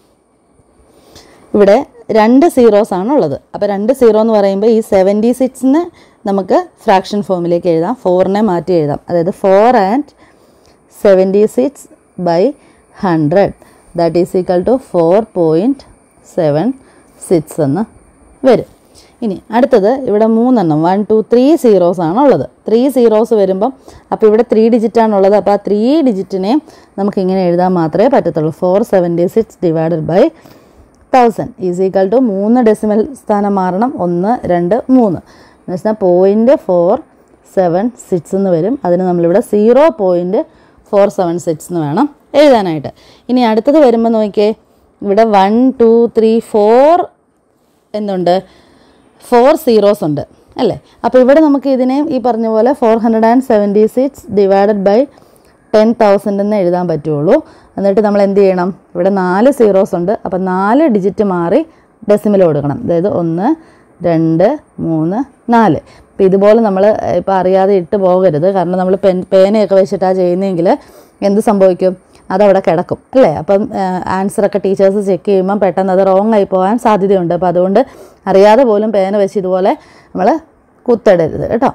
ഇവിടെ രണ്ട് സീറോസ് ആണ് ഉള്ളത് അപ്പോൾ രണ്ട് സീറോ എന്ന് പറയുമ്പോൾ ഈ സെവൻറ്റി സിക്സിന് നമുക്ക് ഫ്രാക്ഷൻ ഫോമിലേക്ക് എഴുതാം ഫോറിനെ മാറ്റി എഴുതാം അതായത് four and seventy six by hundred that is equal to four point seven six എന്ന് വരും ഇനി അടുത്തത് ഇവിടെ മൂന്നെണ്ണം വൺ ടു ത്രീ സീറോസ് ആണ് ഉള്ളത് ത്രീ സീറോസ് വരുമ്പം അപ്പോൾ ഇവിടെ ത്രീ ഡിജിറ്റാണുള്ളത് അപ്പോൾ ആ ത്രീ ഡിജിറ്റിനെ നമുക്ക് ഇങ്ങനെ എഴുതാൻ മാത്രമേ പറ്റത്തുള്ളൂ four seventy six divided by thousand is equal to മൂന്ന് ഡെസിമൽ സ്ഥാനം മാറണം ഒന്ന് രണ്ട് മൂന്ന് എന്ന് വെച്ചാൽ പോയിൻറ്റ് ഫോർ സെവൻ സിക്സ് എന്ന് വരും അതിന് നമ്മളിവിടെ zero point four seven six എന്ന് വേണം എഴുതാനായിട്ട് ഇനി അടുത്തത് വരുമ്പോൾ നോക്കിയേ ഇവിടെ വൺ ടു ത്രീ ഫോർ എന്തുണ്ട് ഫോർ സീറോസ് ഉണ്ട് അല്ലേ അപ്പോൾ ഇവിടെ നമുക്ക് ഇതിനെ ഈ പറഞ്ഞ പോലെ four hundred and seventy six divided by ten thousand എന്ന് എഴുതാൻ പറ്റുള്ളൂ എന്നിട്ട് നമ്മൾ എന്ത് ചെയ്യണം ഇവിടെ നാല് സീറോസ് ഉണ്ട് അപ്പോൾ നാല് ഡിജിറ്റ് മാറി ഡെസിമൽ കൊടുക്കണം അതായത് ഒന്ന് രണ്ട് മൂന്ന് നാല് അപ്പോൾ ഇതുപോലെ നമ്മൾ ഇപ്പോൾ അറിയാതെ ഇട്ട് പോകരുത് കാരണം നമ്മൾ പെൻ പേനയൊക്കെ വെച്ചിട്ടാണ് ചെയ്യുന്നതെങ്കിൽ എന്ത് സംഭവിക്കും അതവിടെ കിടക്കും അല്ലേ അപ്പം ആൻസറൊക്കെ ടീച്ചേഴ്സ് ചെക്ക് ചെയ്യുമ്പം പെട്ടെന്ന് അത് റോങ് ആയി പോകാൻ സാധ്യതയുണ്ട് അപ്പോൾ അതുകൊണ്ട് അറിയാതെ പോലും പേന വെച്ച് ഇതുപോലെ നമ്മൾ കുത്തിടരുത് കേട്ടോ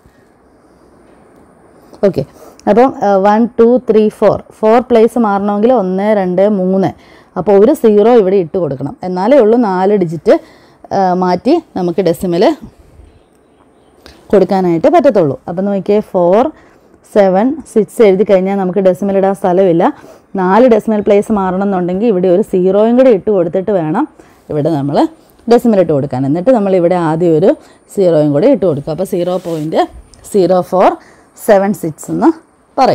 ഓക്കെ അപ്പം one two three four four place മാറണമെങ്കിൽ ഒന്ന് രണ്ട് മൂന്ന് അപ്പോൾ ഒരു സീറോ ഇവിടെ ഇട്ട് കൊടുക്കണം എന്നാലേ ഉള്ളൂ നാല് ഡിജിറ്റ് മാറ്റി നമുക്ക് ഡെസിമൽ കൊടുക്കാനായിട്ട് പറ്റത്തുള്ളൂ അപ്പം നോക്കിയേ ഫോർ സെവൻ സിക്സ് എഴുതി കഴിഞ്ഞാൽ നമുക്ക് ഡെസിമൽ ഇടാൻ സ്ഥലമില്ല നാല് ഡെസിമൽ പ്ലേസ് മാറണം എന്നുണ്ടെങ്കിൽ ഇവിടെ ഒരു സീറോയും കൂടി ഇട്ട് കൊടുത്തിട്ട് വേണം ഇവിടെ നമ്മൾ ഡെസിമൽ ഇട്ട് കൊടുക്കാൻ എന്നിട്ട് നമ്മൾ ഇവിടെ ആദ്യം ഒരു സീറോയും കൂടി ഇട്ട് കൊടുക്കും അപ്പോൾ zero point zero four seven six എന്ന് പറയും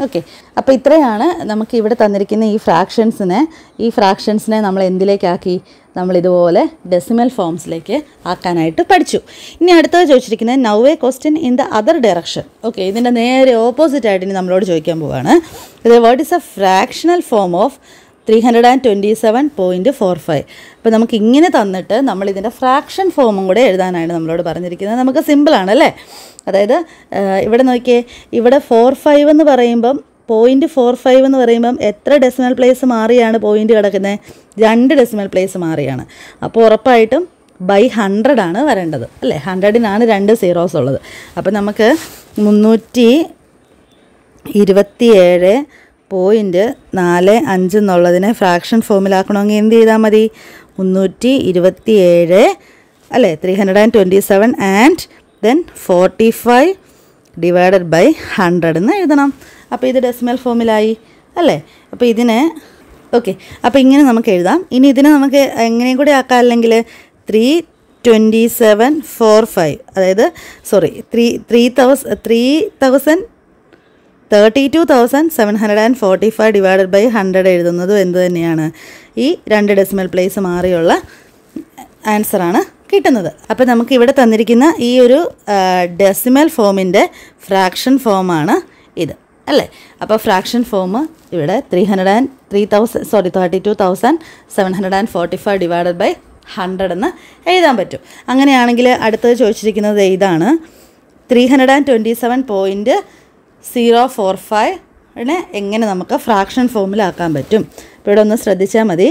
ഓക്കെ അപ്പോൾ ഇത്രയാണ് നമുക്ക് ഇവിടെ തന്നിരിക്കുന്ന ഈ ഫ്രാക്ഷൻസിനെ ഈ ഫ്രാക്ഷൻസിനെ നമ്മൾ എന്തിലേക്കാക്കി നമ്മൾ ഇതുപോലെ ഡെസിമൽ ഫോംസിലേക്ക് ആക്കാനായിട്ട് പഠിച്ചു ഇനി അടുത്തത് ചോദിച്ചിരിക്കുന്നത് now a question in the other direction okay ഇതിൻ്റെ നേരെ ഓപ്പോസിറ്റ് ആയിട്ട് ഇനി നമ്മളോട് ചോദിക്കാൻ പോവാണ് ഇത് what is a fractional form of three hundred and twenty seven point four five അപ്പോൾ നമുക്ക് ഇങ്ങനെ തന്നിട്ട് നമ്മൾ ഇതിൻ്റെ ഫ്രാക്ഷൻ ഫോമും കൂടെ എഴുതാനാണ് നമ്മളോട് പറഞ്ഞിരിക്കുന്നത് നമുക്ക് സിമ്പിളാണ് അല്ലേ അതായത് ആ, ഇവിടെ നോക്കിയേ ഇവിടെ ഫോർ ഫൈവ് എന്ന് പറയുമ്പം പോയിൻറ്റ് ഫോർ ഫൈവ് എന്ന് പറയുമ്പം എത്ര ഡെസിമൽ പ്ലേസ് മാറിയാണ് പോയിൻറ്റ് കിടക്കുന്നത് രണ്ട് ഡെസിമൽ പ്ലേസ് മാറിയാണ് അപ്പോൾ ഉറപ്പായിട്ടും ബൈ ഹൺഡ്രഡ് ആണ് വരേണ്ടത് അല്ലേ ഹൺഡ്രഡിനാണ് രണ്ട് സീറോസ് ഉള്ളത് അപ്പോൾ നമുക്ക് മുന്നൂറ്റി ഇരുപത്തിയേഴ് പോയിൻറ്റ് നാല് അഞ്ച് എന്നുള്ളതിനെ ഫ്രാക്ഷൻ ഫോമിലാക്കണമെങ്കിൽ എന്ത് ചെയ്താൽ മതി മുന്നൂറ്റി ഇരുപത്തിയേഴ് അല്ലേ three hundred and twenty seven and then forty five divided by hundred എന്ന് എഴുതണം അപ്പോൾ ഇത് ഡെസിമൽ ഫോമിലായി അല്ലേ അപ്പോൾ ഇതിനെ ഓക്കെ അപ്പോൾ ഇങ്ങനെ നമുക്ക് എഴുതാം ഇനി ഇതിനെ നമുക്ക് എങ്ങനെയും കൂടി ആക്കാം അല്ലെങ്കിൽ three twenty seven four five അതായത് sorry three three thousand three thousand thirty two thousand seven hundred and forty five divided by hundred എഴുതുന്നതും എന്ത് തന്നെയാണ് ഈ രണ്ട് ഡെസിമൽ പ്ലേസ് മാറിയുള്ള ആൻസറാണ് കിട്ടുന്നത് അപ്പോൾ നമുക്ക് ഇവിടെ തന്നിരിക്കുന്ന ഈ ഒരു ഡെസിമൽ ഫോമിൻ്റെ ഫ്രാക്ഷൻ ഫോമാണ് ഇത് അല്ലേ അപ്പോൾ ഫ്രാക്ഷൻ ഫോം ഇവിടെ three hundred and three thousand sorry thirty two thousand seven hundred and forty five divided by hundred എന്ന് എഴുതാൻ പറ്റും അങ്ങനെയാണെങ്കിൽ അടുത്തത് ചോദിച്ചിരിക്കുന്നത് ഇതാണ് three hundred and twenty seven point zero four ഫൈവിനെ എങ്ങനെ നമുക്ക് ഫ്രാക്ഷൻ ഫോമിലാക്കാൻ പറ്റും ഇപ്പോൾ ഇവിടെ ഒന്ന് ശ്രദ്ധിച്ചാൽ മതി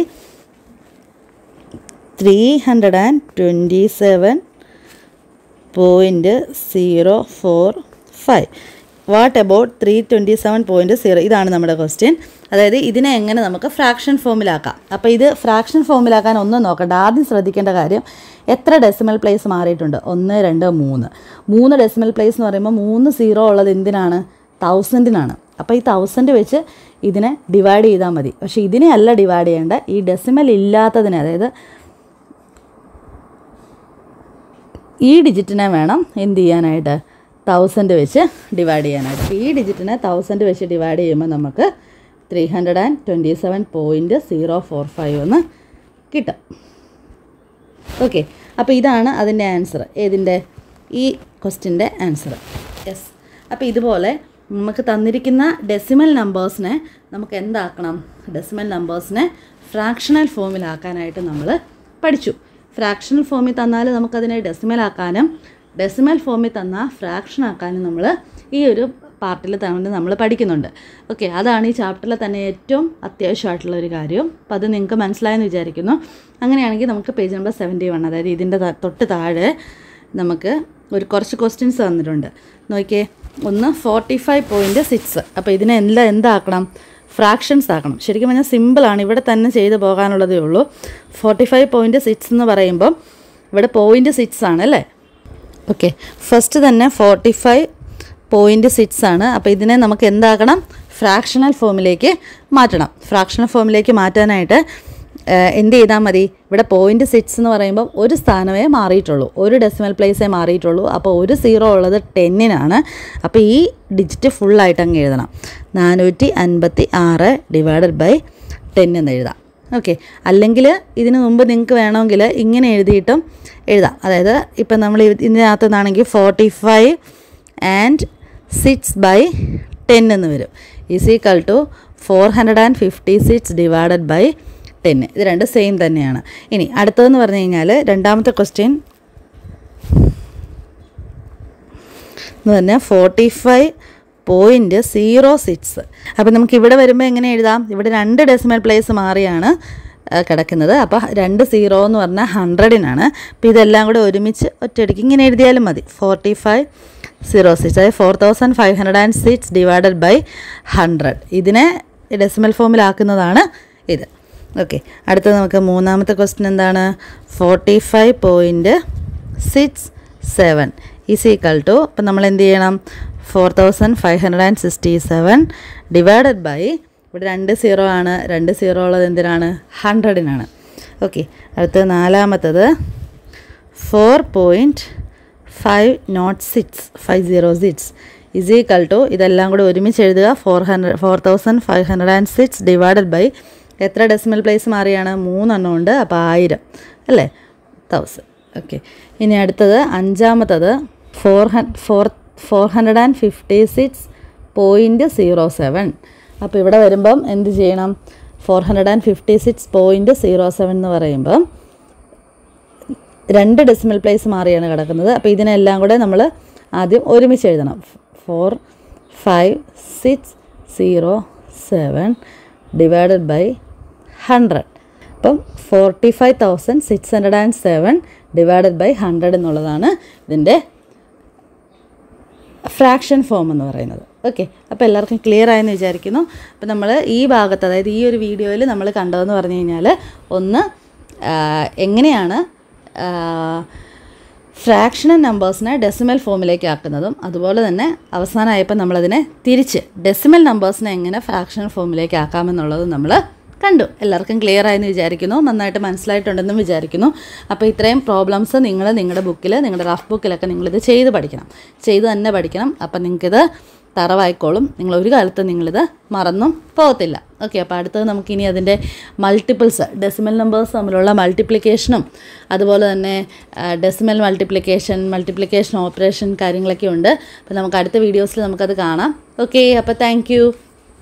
three hundred and twenty seven point zero four five what about three twenty seven point zero ഇതാണ് നമ്മുടെ ക്വസ്റ്റ്യൻ അതായത് ഇതിനെ എങ്ങനെ നമുക്ക് ഫ്രാക്ഷൻ ഫോമിലാക്കാം അപ്പോൾ ഇത് ഫ്രാക്ഷൻ ഫോമിലാക്കാൻ ഒന്നും നോക്കണ്ട ആദ്യം ശ്രദ്ധിക്കേണ്ട കാര്യം എത്ര ഡെസിമൽ പ്ലേസ് മാറിയിട്ടുണ്ട് ഒന്ന് രണ്ട് മൂന്ന് മൂന്ന് ഡെസിമൽ പ്ലേസ് എന്ന് പറയുമ്പോൾ മൂന്ന് സീറോ ഉള്ളത് എന്തിനാണ് തൗസൻഡിനാണ് അപ്പോൾ ഈ തൗസൻഡ് വെച്ച് ഇതിനെ ഡിവൈഡ് ചെയ്താൽ മതി പക്ഷേ ഇതിനെ അല്ല ഡിവൈഡ് ചെയ്യേണ്ട ഈ ഡെസിമൽ ഇല്ലാത്തതിനെ അതായത് ഈ ഡിജിറ്റിനെ വേണം എന്ത് ചെയ്യാനായിട്ട് തൗസൻഡ് വെച്ച് ഡിവൈഡ് ചെയ്യാനായിട്ട് അപ്പോൾ ഈ ഡിജിറ്റിനെ തൗസൻഡ് വെച്ച് ഡിവൈഡ് ചെയ്യുമ്പോൾ നമുക്ക് three hundred and twenty seven point zero four five എന്ന് കിട്ടും ഓക്കെ അപ്പോൾ ഇതാണ് അതിൻ്റെ ആൻസർ ഏതിൻ്റെ ഈ ക്വസ്റ്റിൻ്റെ ആൻസർ യെസ് അപ്പോൾ ഇതുപോലെ നമുക്ക് തന്നിരിക്കുന്ന ഡെസിമൽ നമ്പേഴ്സിനെ നമുക്ക് എന്താക്കണം ഡെസിമൽ നമ്പേഴ്സിനെ ഫ്രാക്ഷണൽ ഫോമിലാക്കാനായിട്ട് നമ്മൾ പഠിച്ചു ഫ്രാക്ഷണൽ ഫോമിൽ തന്നാൽ നമുക്കതിനെ ഡെസിമൽ ആക്കാനും ഡെസിമൽ ഫോമിൽ തന്നാൽ ഫ്രാക്ഷൻ ആക്കാനും നമ്മൾ ഈ ഒരു പാർട്ടിൽ തന്നെ നമ്മൾ പഠിക്കുന്നുണ്ട് ഓക്കെ അതാണ് ഈ ചാപ്റ്ററിൽ തന്നെ ഏറ്റവും അത്യാവശ്യമായിട്ടുള്ള ഒരു കാര്യം അപ്പോൾ അത് നിങ്ങൾക്ക് മനസ്സിലായെന്ന് വിചാരിക്കുന്നു അങ്ങനെയാണെങ്കിൽ നമുക്ക് പേജ് നമ്പർ സെവൻറ്റി വൺ അതായത് ഇതിൻ്റെ ത- തൊട്ട് താഴെ നമുക്ക് ഒരു കുറച്ച് ക്വസ്റ്റ്യൻസ് തന്നിട്ടുണ്ട് നോക്കിയേ ഒന്ന് ഫോർട്ടി ഫൈവ് പോയിൻറ്റ് സിക്സ് അപ്പോൾ ഇതിനെ എല്ലാം എന്താക്കണം ഫ്രാക്ഷൻസ് ആക്കണം ശരിക്കും പറഞ്ഞാൽ സിമ്പിളാണ് ഇവിടെ തന്നെ ചെയ്ത് പോകാനുള്ളതേ ഉള്ളൂ ഫോർട്ടി ഫൈവ് പോയിൻറ്റ് സിക്സ് എന്ന് പറയുമ്പം ഇവിടെ പോയിൻറ്റ് സിക്സ് ആണ് അല്ലേ ഓക്കെ ഫസ്റ്റ് തന്നെ ഫോർട്ടി ഫൈവ് പോയിൻറ്റ് സിക്സ് ആണ് അപ്പോൾ ഇതിനെ നമുക്ക് എന്താക്കണം ഫ്രാക്ഷണൽ ഫോമിലേക്ക് മാറ്റണം ഫ്രാക്ഷണൽ ഫോമിലേക്ക് മാറ്റാനായിട്ട് ഏഹ്, എന്ത് ചെയ്താൽ മതി ഇവിടെ പോയിൻറ്റ് സിക്സ് എന്ന് പറയുമ്പോൾ ഒരു സ്ഥാനമേ മാറിയിട്ടുള്ളൂ ഒരു ഡെസിമൽ പ്ലേസേ മാറിയിട്ടുള്ളൂ അപ്പോൾ ഒരു സീറോ ഉള്ളത് ടെന്നിനാണ് അപ്പോൾ ഈ ഡിജിറ്റ് ഫുള്ളായിട്ട് അങ്ങ് എഴുതണം നാനൂറ്റി അൻപത്തി ആറ് ഡിവൈഡഡ് ബൈ ടെൻ എന്ന് എഴുതാം ഓക്കെ അല്ലെങ്കിൽ ഇതിന് മുമ്പ് നിങ്ങൾക്ക് വേണമെങ്കിൽ ഇങ്ങനെ എഴുതിയിട്ടും എഴുതാം അതായത് ഇപ്പം നമ്മൾ ഇത് ഇതിനകത്ത് നിന്നാണെങ്കിൽ forty five and six by ten എന്ന് വരും is equal to four hundred and fifty six divided by ten ഇത് രണ്ട് സെയിം തന്നെയാണ് ഇനി അടുത്തതെന്ന് പറഞ്ഞു കഴിഞ്ഞാൽ രണ്ടാമത്തെ ക്വസ്റ്റ്യൻ എന്ന് പറഞ്ഞാൽ forty five point zero six അപ്പോൾ നമുക്ക് ഇവിടെ വരുമ്പോൾ എങ്ങനെ എഴുതാം ഇവിടെ രണ്ട് ഡെസിമൽ പ്ലേസ് മാറിയാണ് ആ, കിടക്കുന്നത് അപ്പോൾ രണ്ട് സീറോ എന്ന് പറഞ്ഞാൽ ഹൺഡ്രഡിനാണ് അപ്പോൾ ഇതെല്ലാം കൂടെ ഒരുമിച്ച് ഒറ്റയടിക്ക് ഇങ്ങനെ എഴുതിയാലും മതി ഫോർട്ടി ഫൈവ് സീറോ സിക്സ് അതായത് four thousand five hundred and six divided by hundred ഇതിനെ ഡെസിമൽ ഫോമിലാക്കുന്നതാണ് ഇത് ഓക്കെ അടുത്തത് നമുക്ക് മൂന്നാമത്തെ ക്വസ്റ്റ്യൻ എന്താണ് forty five point six seven is equal to അപ്പം നമ്മൾ എന്ത് ചെയ്യണം four thousand five hundred and sixty seven divided by ഇവിടെ രണ്ട് സീറോ ആണ് രണ്ട് സീറോ ഉള്ളത് എന്തിനാണ് ഹൺഡ്രഡിനാണ് ഓക്കെ അടുത്ത നാലാമത്തത് four point five not six five zero six is equal to ഇതെല്ലാം കൂടെ ഒരുമിച്ച് എഴുതുക four hundred four thousand five hundred and six divided by എത്ര ഡെസിമൽ പ്ലേസ് മാറിയാണ് മൂന്നെണ്ണം ഉണ്ട് അപ്പോൾ ആയിരം അല്ലേ തൗസൻഡ് ഓക്കെ ഇനി അടുത്തത് അഞ്ചാമത്തത് ഫോർ ഹൺ four four hundred and fifty six point zero seven അപ്പോൾ ഇവിടെ വരുമ്പം എന്ത് ചെയ്യണം four hundred and fifty six point zero seven എന്ന് പറയുമ്പം രണ്ട് ഡെസിമൽ പ്ലേസ് മാറിയാണ് കിടക്കുന്നത് അപ്പോൾ ഇതിനെല്ലാം കൂടെ നമ്മൾ ആദ്യം ഒരുമിച്ച് എഴുതണം four five six zero seven divided by hundred അപ്പം forty five thousand six hundred and seven divided by hundred എന്നുള്ളതാണ് ഇതിൻ്റെ ഫ്രാക്ഷൻ ഫോം എന്ന് പറയുന്നത് ഓക്കെ അപ്പോൾ എല്ലാവർക്കും ക്ലിയർ ആയെന്ന് വിചാരിക്കുന്നു അപ്പോൾ നമ്മൾ ഈ ഭാഗത്ത് അതായത് ഈ ഒരു വീഡിയോയിൽ നമ്മൾ കണ്ടതെന്ന് പറഞ്ഞു കഴിഞ്ഞാൽ ഒന്ന് ആ, എങ്ങനെയാണ് ഫ്രാക്ഷണൽ നമ്പേഴ്സിനെ ഡെസിമൽ ഫോമിലേക്ക് ആക്കുന്നതും അതുപോലെ തന്നെ അവസാനമായപ്പോൾ നമ്മളതിനെ തിരിച്ച് ഡെസിമൽ നമ്പേഴ്സിനെ എങ്ങനെ ഫ്രാക്ഷണൽ ഫോമിലേക്ക് ആക്കാമെന്നുള്ളതും നമ്മൾ കണ്ടു എല്ലാവർക്കും ക്ലിയർ ആയെന്ന് വിചാരിക്കുന്നു നന്നായിട്ട് മനസ്സിലായിട്ടുണ്ടെന്നും വിചാരിക്കുന്നു അപ്പോൾ ഇത്രയും പ്രോബ്ലംസ് നിങ്ങൾ നിങ്ങളുടെ ബുക്കിൽ നിങ്ങളുടെ റഫ് ബുക്കിലൊക്കെ നിങ്ങളിത് ചെയ്ത് പഠിക്കണം ചെയ്ത് തന്നെ പഠിക്കണം അപ്പം നിങ്ങൾക്കിത് തറവായിക്കോളും നിങ്ങൾ ഒരു കാലത്ത് നിങ്ങളിത് മറന്നും പോകത്തില്ല ഓക്കെ അപ്പോൾ അടുത്തത് നമുക്കിനി അതിൻ്റെ മൾട്ടിപ്പിൾസ് ഡെസിമൽ നമ്പേഴ്സ് തമ്മിലുള്ള മൾട്ടിപ്ലിക്കേഷനും അതുപോലെ തന്നെ ഡെസിമൽ മൾട്ടിപ്ലിക്കേഷൻ മൾട്ടിപ്ലിക്കേഷൻ ഓപ്പറേഷൻ കാര്യങ്ങളൊക്കെ ഉണ്ട് അപ്പോൾ നമുക്ക് അടുത്ത വീഡിയോസിൽ നമുക്കത് കാണാം ഓക്കെ അപ്പോൾ താങ്ക്